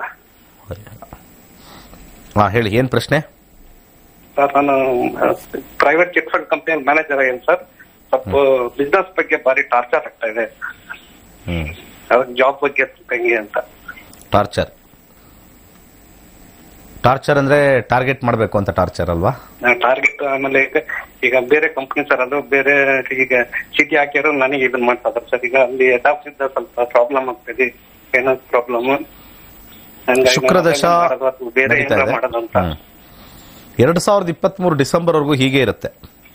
ಹಾಂ ಹೇಳಿ ಏನು ಪ್ರಶ್ನೆ ಸರ್ ನಾನು private chit fund company manager ಏನು ಸರ್ ಸ್ವಲ್ಪ ಬಿಸ್ನೆಸ್ ಬಗ್ಗೆ ಭಾರಿ ಟಾರ್ಚರ್ ಆಗ್ತಾ ಇದೆ ಹ್ಞೂ ಅದಕ್ಕೆ ಜಾಬ್ ಬಗ್ಗೆ ಹೆಂಗೆ ಅಂತ ಟಾರ್ಚರ್ ಟಾರ್ಚರ್ ಅಂದರೆ ಟಾರ್ಗೆಟ್ ಮಾಡಬೇಕು ಅಂತ ಟಾರ್ಚರ್ ಅಲ್ವಾ ಟಾರ್ಗೆಟ್ ಆಮೇಲೆ ಈಗ- ಈಗ ಬೇರೆ ಕಂಪ್ನಿ ಸರ್ ಅದು ಬೇರೆ ಈಗ ಚೀಟಿ ಹಾಕಿರೋ ನನಗೆ ಇದನ್ನ ಮಾಡ್ತಾ ಇದಾರೆ ಸರ್ ಈಗ ಅಲ್ಲಿ ಹೆಡ್ ಆಫೀಸ್ ಸ್ವಲ್ಪ ಪ್ರಾಬ್ಲಮ್ ಆಗ್ತಿದೆ ಫೈನಾನ್ಸ್ ಪ್ರಾಬ್ಲಮ್ ಶುಕ್ರ ದಶ ಬೇರೆ ನಡೀತಾ ಏನಾರ ಇದೆ ಮಾಡೋದು ಅಂತ ಹ್ಮ್. ಎರಡು ಸಾವಿರದ ಇಪ್ಪತ್ತ್ಮೂರು ಡಿಸೆಂಬರ್ವರೆಗೂ ಹೀಗೆ ಇರುತ್ತೆ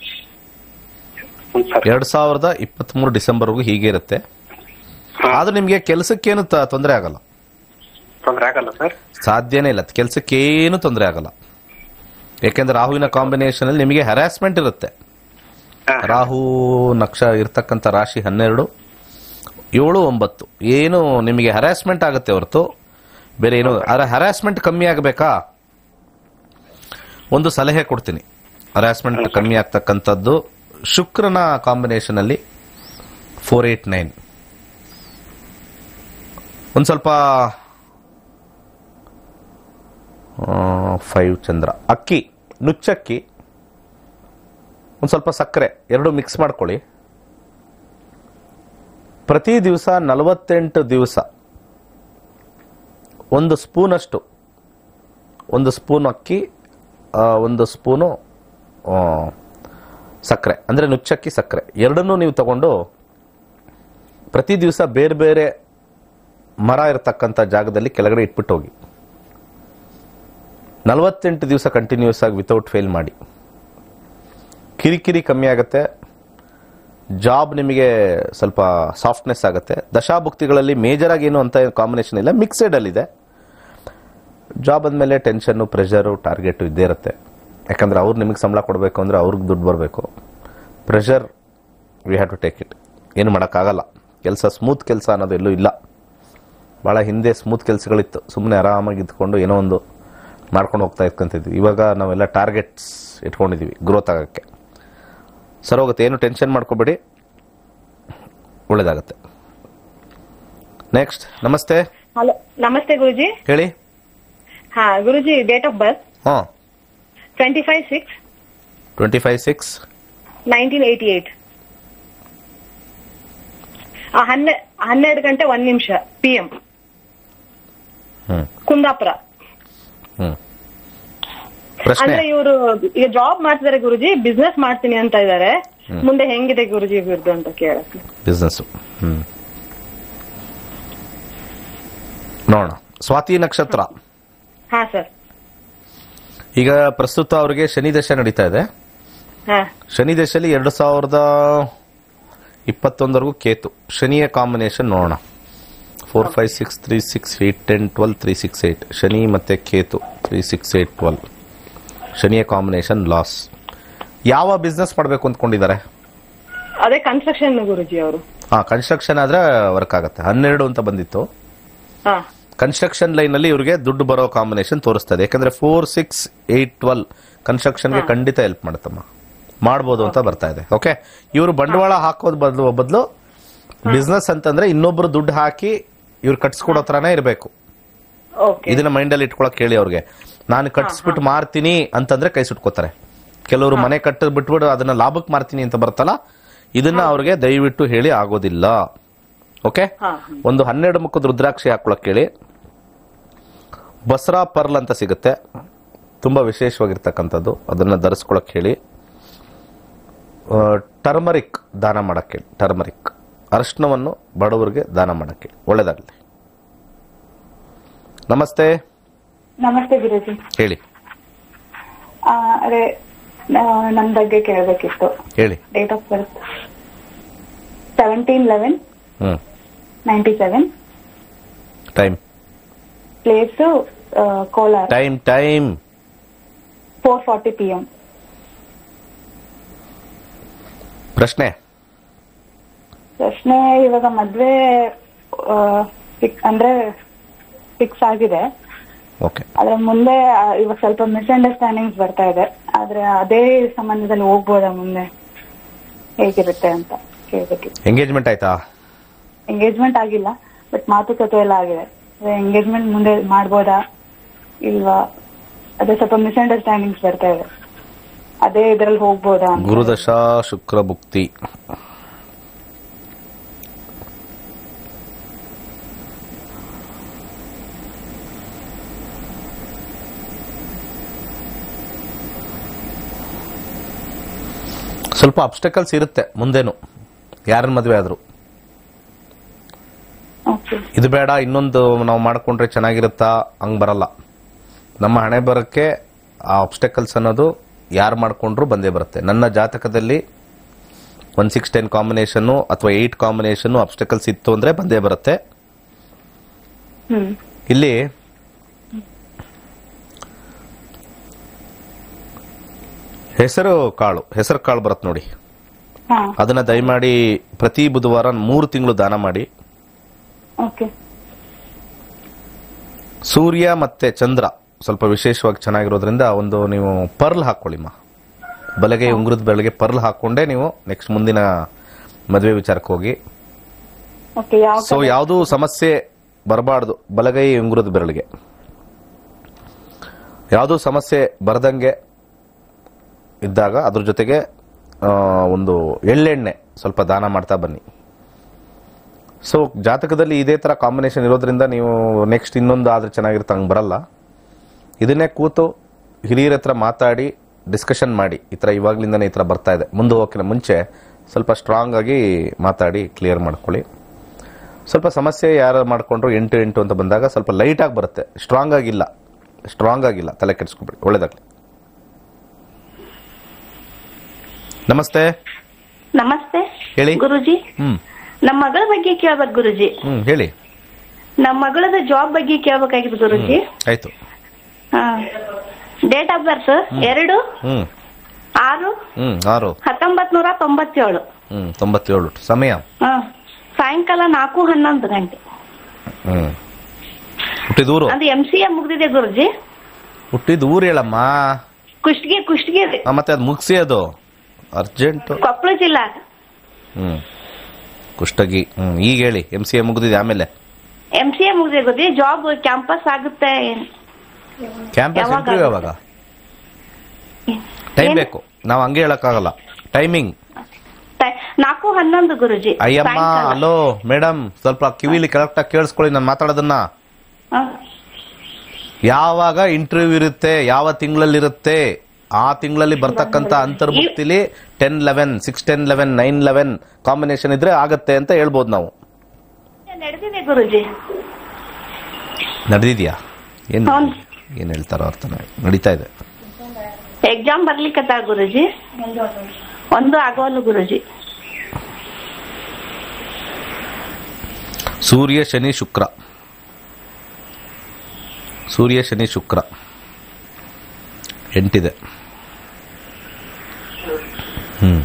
ಹ್ಮ್ ಸರ್ ಎರಡು ಸಾವಿರದ ಇಪ್ಪತ್ತ್ಮೂರು ಡಿಸೆಂಬರ್ವರೆಗೂ ಹೀಗೆ ಇರುತ್ತೆ ಆದ್ರೆ ನಿಮಗೆ ಕೆಲಸಕ್ಕೇನು ತೊಂದರೆ ಆಗಲ್ಲ ತೊಂದ್ರೆ ಆಗಲ್ಲ ಸರ್ ಸಾಧ್ಯನೇ ಇಲ್ಲ ಕೆಲಸಕ್ಕೇನು ತೊಂದರೆ ಆಗಲ್ಲ ಯಾಕೆಂದ್ರೆ ರಾಹುವಿನ ಕಾಂಬಿನೇಷನ್ ಅಲ್ಲಿ ನಿಮಗೆ ಹರಾಸ್ಮೆಂಟ್ ಇರುತ್ತೆ ಹಾ. ರಾಹು ನಕ್ಷ ಇರ್ತಕ್ಕಂಥ ರಾಶಿ ಹನ್ನೆರಡು ಏಳು ಒಂಬತ್ತು ಏನು ನಿಮಗೆ ಹರಾಸ್ಮೆಂಟ್ ಆಗುತ್ತೆ ಹೊರತು ಬೇರೆ ಏನು ಅದರ ಹರಾಸ್ಮೆಂಟ್ ಕಮ್ಮಿ ಆಗಬೇಕಾ ಒಂದು ಸಲಹೆ ಕೊಡ್ತೀನಿ ಹರಾಸ್ಮೆಂಟ್ ಕಮ್ಮಿ ಆಗ್ತಕ್ಕಂಥದ್ದು ಶುಕ್ರನ ಕಾಂಬಿನೇಷನ್ ಅಲ್ಲಿ ಫೋರ್ ಏಯ್ಟ್ ನೈನ್ ಒಂದು ಸ್ವಲ್ಪ ಫೈವ್ ಚಂದ್ರ ಅಕ್ಕಿ ನುಚ್ಚಕ್ಕಿ ಒಂದು ಸ್ವಲ್ಪ ಸಕ್ಕರೆ ಎರಡು ಮಿಕ್ಸ್ ಮಾಡ್ಕೊಳ್ಳಿ ಪ್ರತಿ ದಿವಸ ನಲವತ್ತೆಂಟು ದಿವಸ ಒಂದು ಸ್ಪೂನಷ್ಟು ಒಂದು ಸ್ಪೂನ್ ಅಕ್ಕಿ ಆ, ಒಂದು ಸ್ಪೂನು ಆ, ಸಕ್ಕರೆ ಅಂದರೆ ನುಚ್ಚಕ್ಕಿ ಸಕ್ಕರೆ ಎರಡನ್ನೂ ನೀವು ತಗೊಂಡು ಪ್ರತಿ ದಿವಸ ಬೇರೆ ಬೇರೆ ಮರ ಇರತಕ್ಕಂಥ ಜಾಗದಲ್ಲಿ ಕೆಳಗಡೆ ಇಟ್ಬಿಟ್ಟು ಹೋಗಿ ನಲವತ್ತೆಂಟು ದಿವಸ ಕಂಟಿನ್ಯೂಸ್ ಆಗಿ ವಿತೌಟ್ ಫೇಲ್ ಮಾಡಿ ಕಿರಿಕಿರಿ ಕಮ್ಮಿ ಆಗುತ್ತೆ ಜಾಬ್ ನಿಮಗೆ ಸ್ವಲ್ಪ ಸಾಫ್ಟ್ನೆಸ್ ಆಗುತ್ತೆ ದಶಾಭುಕ್ತಿಗಳಲ್ಲಿ ಮೇಜರ್ ಆಗಿ ಏನು ಅಂತ ಕಾಂಬಿನೇಷನ್ ಇಲ್ಲ ಮಿಕ್ಸೆಡ್ ಅಲ್ಲಿದೆ ಜಾಬ್ ಅಂದಮೇಲೆ ಟೆನ್ಷನ್ನು ಪ್ರೆಷರು ಟಾರ್ಗೆಟು ಇದ್ದೇ ಇರುತ್ತೆ ಯಾಕಂದ್ರೆ ಅವ್ರು ನಿಮಗೆ ಸಂಬಳ ಕೊಡಬೇಕು ಅಂದರೆ ಅವ್ರಿಗೆ ದುಡ್ಡು ಬರಬೇಕು pressure we have to take it ಏನು ಮಾಡೋಕ್ಕಾಗಲ್ಲ ಕೆಲಸ ಸ್ಮೂತ್ ಕೆಲಸ ಅನ್ನೋದು ಎಲ್ಲೂ ಇಲ್ಲ ಭಾಳ ಹಿಂದೆ ಸ್ಮೂತ್ ಕೆಲಸಗಳಿತ್ತು ಸುಮ್ಮನೆ ಆರಾಮಾಗಿ ಇದ್ಕೊಂಡು ಏನೋ ಒಂದು ಮಾಡ್ಕೊಂಡು ಹೋಗ್ತಾ ಇಟ್ಕೊಂತಿದ್ವಿ ಇವಾಗ ನಾವೆಲ್ಲ ಟಾರ್ಗೆಟ್ಸ್ ಇಟ್ಕೊಂಡಿದ್ದೀವಿ ಗ್ರೋತ್ ಆಗೋಕ್ಕೆ ಸರ್ ಹೋಗುತ್ತೆ ಏನು ಟೆನ್ಷನ್ ಮಾಡ್ಕೋಬೇಡಿ ಒಳ್ಳೇದಾಗತ್ತೆ ನೆಕ್ಸ್ಟ್ ನಮಸ್ತೆ ಹಲೋ ನಮಸ್ತೆ ಗುರುಜಿ ಹೇಳಿ ಹಾ ಗುರುಜಿ ಡೇಟ್ ಆಫ್ ಬರ್ತ್ ಹಾಂ twenty five six twenty five six nineteen eighty eight ಹನ್ನೆ ಹನ್ನೆರಡು ಗಂಟೆ ಒಂದ್ ನಿಮಿಷ ಪಿ ಎಂ ಹ್ಞೂ ಕುಂದಾಪುರ ಹ್ಞೂ ಪ್ರಶ್ನೆ ಅಂದ್ರೆ ಇವರು ಈಗ ಜಾಬ್ ಮಾಡ್ತಿದ್ದಾರೆ ಗುರುಜಿ ಬಿಸ್ನೆಸ್ ಮಾಡ್ತೀನಿ ಅಂತ ಇದ್ದಾರೆ ಮುಂದೆ ಹೆಂಗಿದೆ ಗುರುಜಿ ಇವ್ರದ್ದು ಅಂತ ಕೇಳಕ್ಕೆ ಬಿಸ್ನೆಸ್ಸು ಹ್ಞೂ ನೋಡೋಣ ಸ್ವಾತಿ ನಕ್ಷತ್ರ ಹಾ ಸರ್ ಈಗ ಪ್ರಸ್ತುತ ಅವರಿಗೆ ಶನಿ ದಶೆ ನಡೀತಾ ಇದೆ ಹಾ ಶನಿ ದಶೆಯಲ್ಲಿ ಎರಡು ಸಾವಿರದ ಇಪ್ಪತ್ತೊಂದರೆಗೂ ಕೇತು ಶನಿಯ ಕಾಂಬಿನೇಷನ್ ನೋಡೋಣ four five six three six eight ten twelve three six eight Shani ಮತ್ತು Ketu three six eight twelve ಶನಿಯ ಕಾಂಬಿನೇಷನ್ ಲಾಸ್ ಯಾವ ಬಿಸ್ನೆಸ್ ಮಾಡಬೇಕು ಅಂದ್ಕೊಂಡಿದ್ದಾರೆ ಅದೇ ಕನ್ಸ್ಟ್ರಕ್ಷನ್ ಗುರುಜಿ ಅವರು ಹಾಂ ಕನ್ಸ್ಟ್ರಕ್ಷನ್ ಆದರೆ ವರ್ಕ್ ಆಗುತ್ತೆ ಹನ್ನೆರಡು ಅಂತ ಬಂದಿತ್ತು ಹಾ ಕನ್ಸ್ಟ್ರಕ್ಷನ್ ಲೈನಲ್ಲಿ ಇವ್ರಿಗೆ ದುಡ್ಡು ಬರೋ ಕಾಂಬಿನೇಷನ್ ತೋರಿಸ್ತದೆ ಯಾಕಂದ್ರೆ ಫೋರ್ ಸಿಕ್ಸ್ ಏಯ್ಟ್ ಟ್ವೆಲ್ ಕನ್ಸ್ಟ್ರಕ್ಷನ್ಗೆ ಖಂಡಿತ ಹೆಲ್ಪ್ ಮಾಡುತ್ತಮ್ಮ ಮಾಡ್ಬೋದು ಅಂತ ಬರ್ತಾ ಇದೆ ಓಕೆ ಇವರು ಬಂಡವಾಳ ಹಾಕೋದ್ ಬದಲು ಬದಲು ಬಿಸ್ನೆಸ್ ಅಂತಂದ್ರೆ ಇನ್ನೊಬ್ರು ದುಡ್ಡು ಹಾಕಿ ಇವ್ರು ಕಟ್ಸ್ಕೊಡೋ ಥರನೇ ಇರಬೇಕು ಓಕೆ ಇದನ್ನ ಮೈಂಡಲ್ಲಿ ಇಟ್ಕೊಳಕ್ ಹೇಳಿ ಅವ್ರಿಗೆ ನಾನು ಕಟ್ಸ್ಬಿಟ್ಟು ಮಾರ್ತೀನಿ ಅಂತಂದ್ರೆ ಕೈ ಸುಟ್ಕೋತಾರೆ ಕೆಲವರು ಮನೆ ಕಟ್ಟ ಬಿಟ್ಬಿಟ್ಟು ಅದನ್ನ ಲಾಭಕ್ಕೆ ಮಾರ್ತೀನಿ ಅಂತ ಬರ್ತಲ್ಲ ಇದನ್ನ ಅವ್ರಿಗೆ ದಯವಿಟ್ಟು ಹೇಳಿ ಆಗೋದಿಲ್ಲ ಓಕೆ ಹಾ ಒಂದು ಹನ್ನೆರಡು ಮುಖದ ರುದ್ರಾಕ್ಷಿ ಹಾಕೊಳಕ್ ಹೇಳಿ ಬಸರಾ ಪರ್ಲ್ ಅಂತ ಸಿಗುತ್ತೆ ತುಂಬ ವಿಶೇಷವಾಗಿರ್ತಕ್ಕಂಥದ್ದು ಅದನ್ನು ಧರಿಸ್ಕೊಳಕ್ ಹೇಳಿ ಟರ್ಮರಿಕ್ ದಾನ ಮಾಡಕ್ಕೆ ಹೇಳಿ ಟರ್ಮರಿಕ್ ಅರಿಶಿನವನ್ನು ಬಡವರಿಗೆ ದಾನ ಮಾಡಕ್ಕೆ ಹೇಳಿ ಒಳ್ಳೇದಾಗಲಿ ನಮಸ್ತೆ ನಮಸ್ತೆ ಗುರುಜಿ ಹೇಳಿ ಆ, ಅದೇ ನಾ- ನನ್ ಬಗ್ಗೆ ಕೇಳಬೇಕಿತ್ತು ಹೇಳಿ date of birth seventeen eleven ಹ್ಞೂ ninety seven time place Kolar time time four forty P M ಪ್ರಶ್ನೆ ಪ್ರಶ್ನೆ ಇವಾಗ ಮದ್ವೆ ಆ, fix- ಅಂದ್ರೆ ಫಿಕ್ಸ್ ಆಗಿದೆ ಓಕೆ ಆದ್ರೆ ಮುಂದೆ ಆ, ಇವಾಗ ಸ್ವಲ್ಪ ಮಿಸ್ಅಂಡರ್ಸ್ಟ್ಯಾಂಡಿಂಗ್ಸ್ ಬರ್ತಾ ಇದೆ ಆದ್ರೆ ಅದೇ ಸಂಬಂಧದಲ್ಲಿ ಹೋಗ್ಬೋದಾ ಮುಂದೆ ಹೇಗಿರುತ್ತೆ ಅಂತ ಕೇಳ್ಬೇಕಿತ್ತು ಎಂಗೇಜ್ಮೆಂಟ್ ಆಯ್ತಾ ಎಂಗೇಜ್ಮೆಂಟ್ ಆಗಿಲ್ಲ ಬಟ್ ಮಾತುಕತೆ ಎಲ್ಲ ಆಗಿದೆ ಎಂಗೇಜ್ಮೆಂಟ್ ಮುಂದೆ ಮಾಡ್ಬೋದಾ ಇಲ್ವಾ ಅದೇ ಸ್ವಲ್ಪ ಮಿಸ್ಅಂಡರ್ಸ್ಟ್ಯಾಂಡಿಂಗ್ಸ್ ಬರ್ತಾ ಇದೆ ಅದೇ ಇದ್ರಲ್ಲಿ ಹೋಗ್ಬೋದಾ ಅಂತ. ಗುರುದಶ ಶುಕ್ರ ಭುಕ್ತಿ ಸ್ವಲ್ಪ ಅಬ್ಸ್ಟಕಲ್ಸ್ ಇರುತ್ತೆ ಮುಂದೇನು ಯಾರನ್ನ ಮದುವೆ ಆದ್ರು Okay. ಇದು ಬೇಡ ಇನ್ನೊಂದು ನಾವು ಮಾಡ್ಕೊಂಡ್ರೆ ಚೆನ್ನಾಗಿರುತ್ತಾ ಹಂಗ್ ಬರಲ್ಲ ನಮ್ಮ ಹಣೆ ಬರಕ್ಕೆ ಆ ಆಬ್ಸ್ಟಕಲ್ಸ್ ಅನ್ನೋದು ಯಾರು ಮಾಡ್ಕೊಂಡ್ರು ಬಂದೇ ಬರುತ್ತೆ ನನ್ನ ಜಾತಕದಲ್ಲಿ ಒನ್ ಸಿಕ್ಸ್ ಟೆನ್ ಕಾಂಬಿನೇಷನ್ನು ಅಥವಾ ಏಯ್ಟ್ ಕಾಂಬಿನೇಷನ್ನು ಅಬ್ಸ್ಟಕಲ್ಸ್ ಇತ್ತು ಅಂದ್ರೆ ಬಂದೇ ಬರುತ್ತೆ ಹ್ಮ್ ಇಲ್ಲಿ ಹೆಸರು ಕಾಳು ಹೆಸರು ಕಾಳು ಬರುತ್ತೆ ನೋಡಿ ಹಾ ಅದನ್ನ ದಯಮಾಡಿ ಪ್ರತಿ ಬುಧವಾರ ಮೂರು ತಿಂಗಳು ದಾನ ಮಾಡಿ ಓಕೆ ಸೂರ್ಯ ಮತ್ತೆ ಚಂದ್ರ ಸ್ವಲ್ಪ ವಿಶೇಷವಾಗಿ ಚೆನ್ನಾಗಿರೋದ್ರಿಂದ ಒಂದು ನೀವು ಪರ್ಲ್ ಹಾಕೊಳ್ಳಿಮ್ಮ ಬಲಗೆ ಉಂಗುರದ ಬೆಳಗ್ಗೆ ಪರ್ಲ್ ಹಾಕೊಂಡೇ ನೀವು ನೆಕ್ಸ್ಟ್ ಮುಂದಿನ ಮದುವೆ ವಿಚಾರಕ್ಕೆ ಹೋಗಿ ಓಕೆ ಯಾವ ಸೊ ಯಾವುದೂ ಸಮಸ್ಯೆ ಬರಬಾರ್ದು ಬಲಗೈ ಉಂಗುರದ ಬೆರಳಿಗೆ ಯಾವುದೂ ಸಮಸ್ಯೆ ಬರದಂಗೆ ಇದ್ದಾಗ ಅದ್ರ ಜೊತೆಗೆ ಆ, ಒಂದು ಎಳ್ಳೆಣ್ಣೆ ಸ್ವಲ್ಪ ದಾನ ಮಾಡ್ತಾ ಬನ್ನಿ ಸೊ ಜಾತಕದಲ್ಲಿ ಇದೇ ಥರ ಕಾಂಬಿನೇಷನ್ ಇರೋದ್ರಿಂದ ನೀವು ನೆಕ್ಸ್ಟ್ ಇನ್ನೊಂದು ಆದರೆ ಚೆನ್ನಾಗಿರುತ್ತೆ ಹಂಗೆ ಬರಲ್ಲ ಇದನ್ನೇ ಕೂತು ಹಿರಿಯರ ಹತ್ರ ಮಾತಾಡಿ ಡಿಸ್ಕಷನ್ ಮಾಡಿ ಈ ಥರ ಇವಾಗ್ಲಿಂದನೇ ಈ ಥರ ಬರ್ತಾ ಇದೆ ಮುಂದೆ ಹೋಗೋಕ್ಕಿಂತ ಮುಂಚೆ ಸ್ವಲ್ಪ ಸ್ಟ್ರಾಂಗ್ ಆಗಿ ಮಾತಾಡಿ ಕ್ಲಿಯರ್ ಮಾಡ್ಕೊಳ್ಳಿ ಸ್ವಲ್ಪ ಸಮಸ್ಯೆ ಯಾರು ಮಾಡಿಕೊಂಡ್ರು ಎಂಟು ಎಂಟು ಅಂತ ಬಂದಾಗ ಸ್ವಲ್ಪ ಲೈಟಾಗಿ ಬರುತ್ತೆ ಸ್ಟ್ರಾಂಗ್ ಆಗಿಲ್ಲ ಸ್ಟ್ರಾಂಗ್ ಆಗಿಲ್ಲ ತಲೆ ಕೆಡಿಸ್ಕೊಬೇಡಿ ಒಳ್ಳೇದಾಗಲಿ ನಮಸ್ತೆ ನಮಸ್ತೆ ಹೇಳಿ. ಗುರುಜಿ ಹ್ಞೂ ನಮ್ಮ ಮಗಳ ಬಗ್ಗೆ ಕೇಳ್ಬೇಕು ಗುರುಜಿ ಹ್ಞೂ ಹೇಳಿ ನಮ್ಮ ಮಗಳದ ಜಾಬ್ ಬಗ್ಗೆ ಕೇಳ್ಬೇಕಾಗಿತ್ತು ಗುರುಜಿ ಆಯಿತು ಡೇಟ್ ಆಫ್ ಬರ್ತ್ ಎರಡು ಹ್ಞೂ ಆರು ಹ್ಞೂ ಆರು ಹತ್ತೊಂಬತ್ ನೂರ ತೊಂಬತ್ತೇಳು ಹ್ಞೂ ತೊಂಬತ್ತೇಳು ಸಮಯ ಹಾ ಸಾಯಂಕಾಲ ನಾಲ್ಕು ಹನ್ನೊಂದು ಗಂಟೆ ಹ್ಞೂ ಹುಟ್ಟಿದೂರು ಅದು ಎಂ ಸಿ ಎ ಮುಗ್ದಿದೆ ಗುರುಜಿ ಹುಟ್ಟಿದ ಊರು ಹೇಳಮ್ಮ ಕುಷ್ಟಗಿ ಕುಷ್ಟಗಿ ರೀ. ಆ, ಮತ್ತೆ ಅದು ಮುಗಿಸಿ ಅದು ಅರ್ಜೆಂಟು ಕೊಪ್ಪಳ ಜಿಲ್ಲಾ ಹ್ಞೂ ಕುಷ್ಟಗಿ ಹ್ಞೂ ಈಗ ಹೇಳಿ ಎಮ್ ಸಿ ಎ ಮುಗಿದಿದೆ ಆಮೇಲೆ ಎಂ ಸಿ ಎ ಮುಗ್ದಿದೆ ಗುರುಜಿ ಜಾಬ್ ಕ್ಯಾಂಪಸ್ ಆಗುತ್ತೆ ಏನ್- ಕ್ಯಾಂಪಸ್ ಯಾವಾಗ ಇಂಟರ್ವ್ಯೂ ಯಾವಾಗ ಟೈಮ್ ಏನ್- ಬೇಕು ನಾವು ಹಂಗೆ ಹೇಳಕ್ಕಾಗಲ್ಲ ಟೈಮಿಂಗ್ ಟೈ- ನಾಲ್ಕು ಹನ್ನೊಂದು ಗುರುಜಿ ಅಯ್ಯಮ್ಮ ಸಾಯಂಕಾಲ. ಹಲೋ ಮೇಡಮ್ ಸ್ವಲ್ಪ ಕಿವಿಲಿ ಕರೆಕ್ಟಾಗಿ ಕೇಳಿಸ್ಕೊಳ್ಳಿ ನಾನು ಮಾತಾಡೋದನ್ನ ಹಾ. ಯಾವಾಗ ಇಂಟರ್ವ್ಯೂ ಇರುತ್ತೆ ಯಾವ ತಿಂಗಳಲ್ಲಿರುತ್ತೆ ಆ ತಿಂಗಳಲ್ಲಿ ಬರ್ತಕ್ಕಂಥ ಅಂತರ್ಭುಕ್ತಿಲಿ ten eleven six ten eleven nine eleven combination ಇದ್ರೆ ಆಗತ್ತೆ ಅಂತ ಹೇಳ್ಬೋದು ನಾವು ನಡೆದಿದೆ ಗುರುಜಿ ನಡೆದಿದ್ಯಾ ಏನ್ ಹೌದು. ಏನ್ ಹೇಳ್ತಾರೋ ಅರ್ಥ ನಡೀತಾ ಇದೆ ಎಕ್ಸಾಮ್ ಬರ್ಲಿಕ್ಕತ್ತ ಗುರುಜಿ ಒಂದು ಆಗೋಲ್ಲ ಗುರುಜಿ ಸೂರ್ಯ ಶನಿ ಶುಕ್ರ ಸೂರ್ಯ ಶನಿ ಶುಕ್ರ ಎಂಟಿದೆ ಹ್ಮ್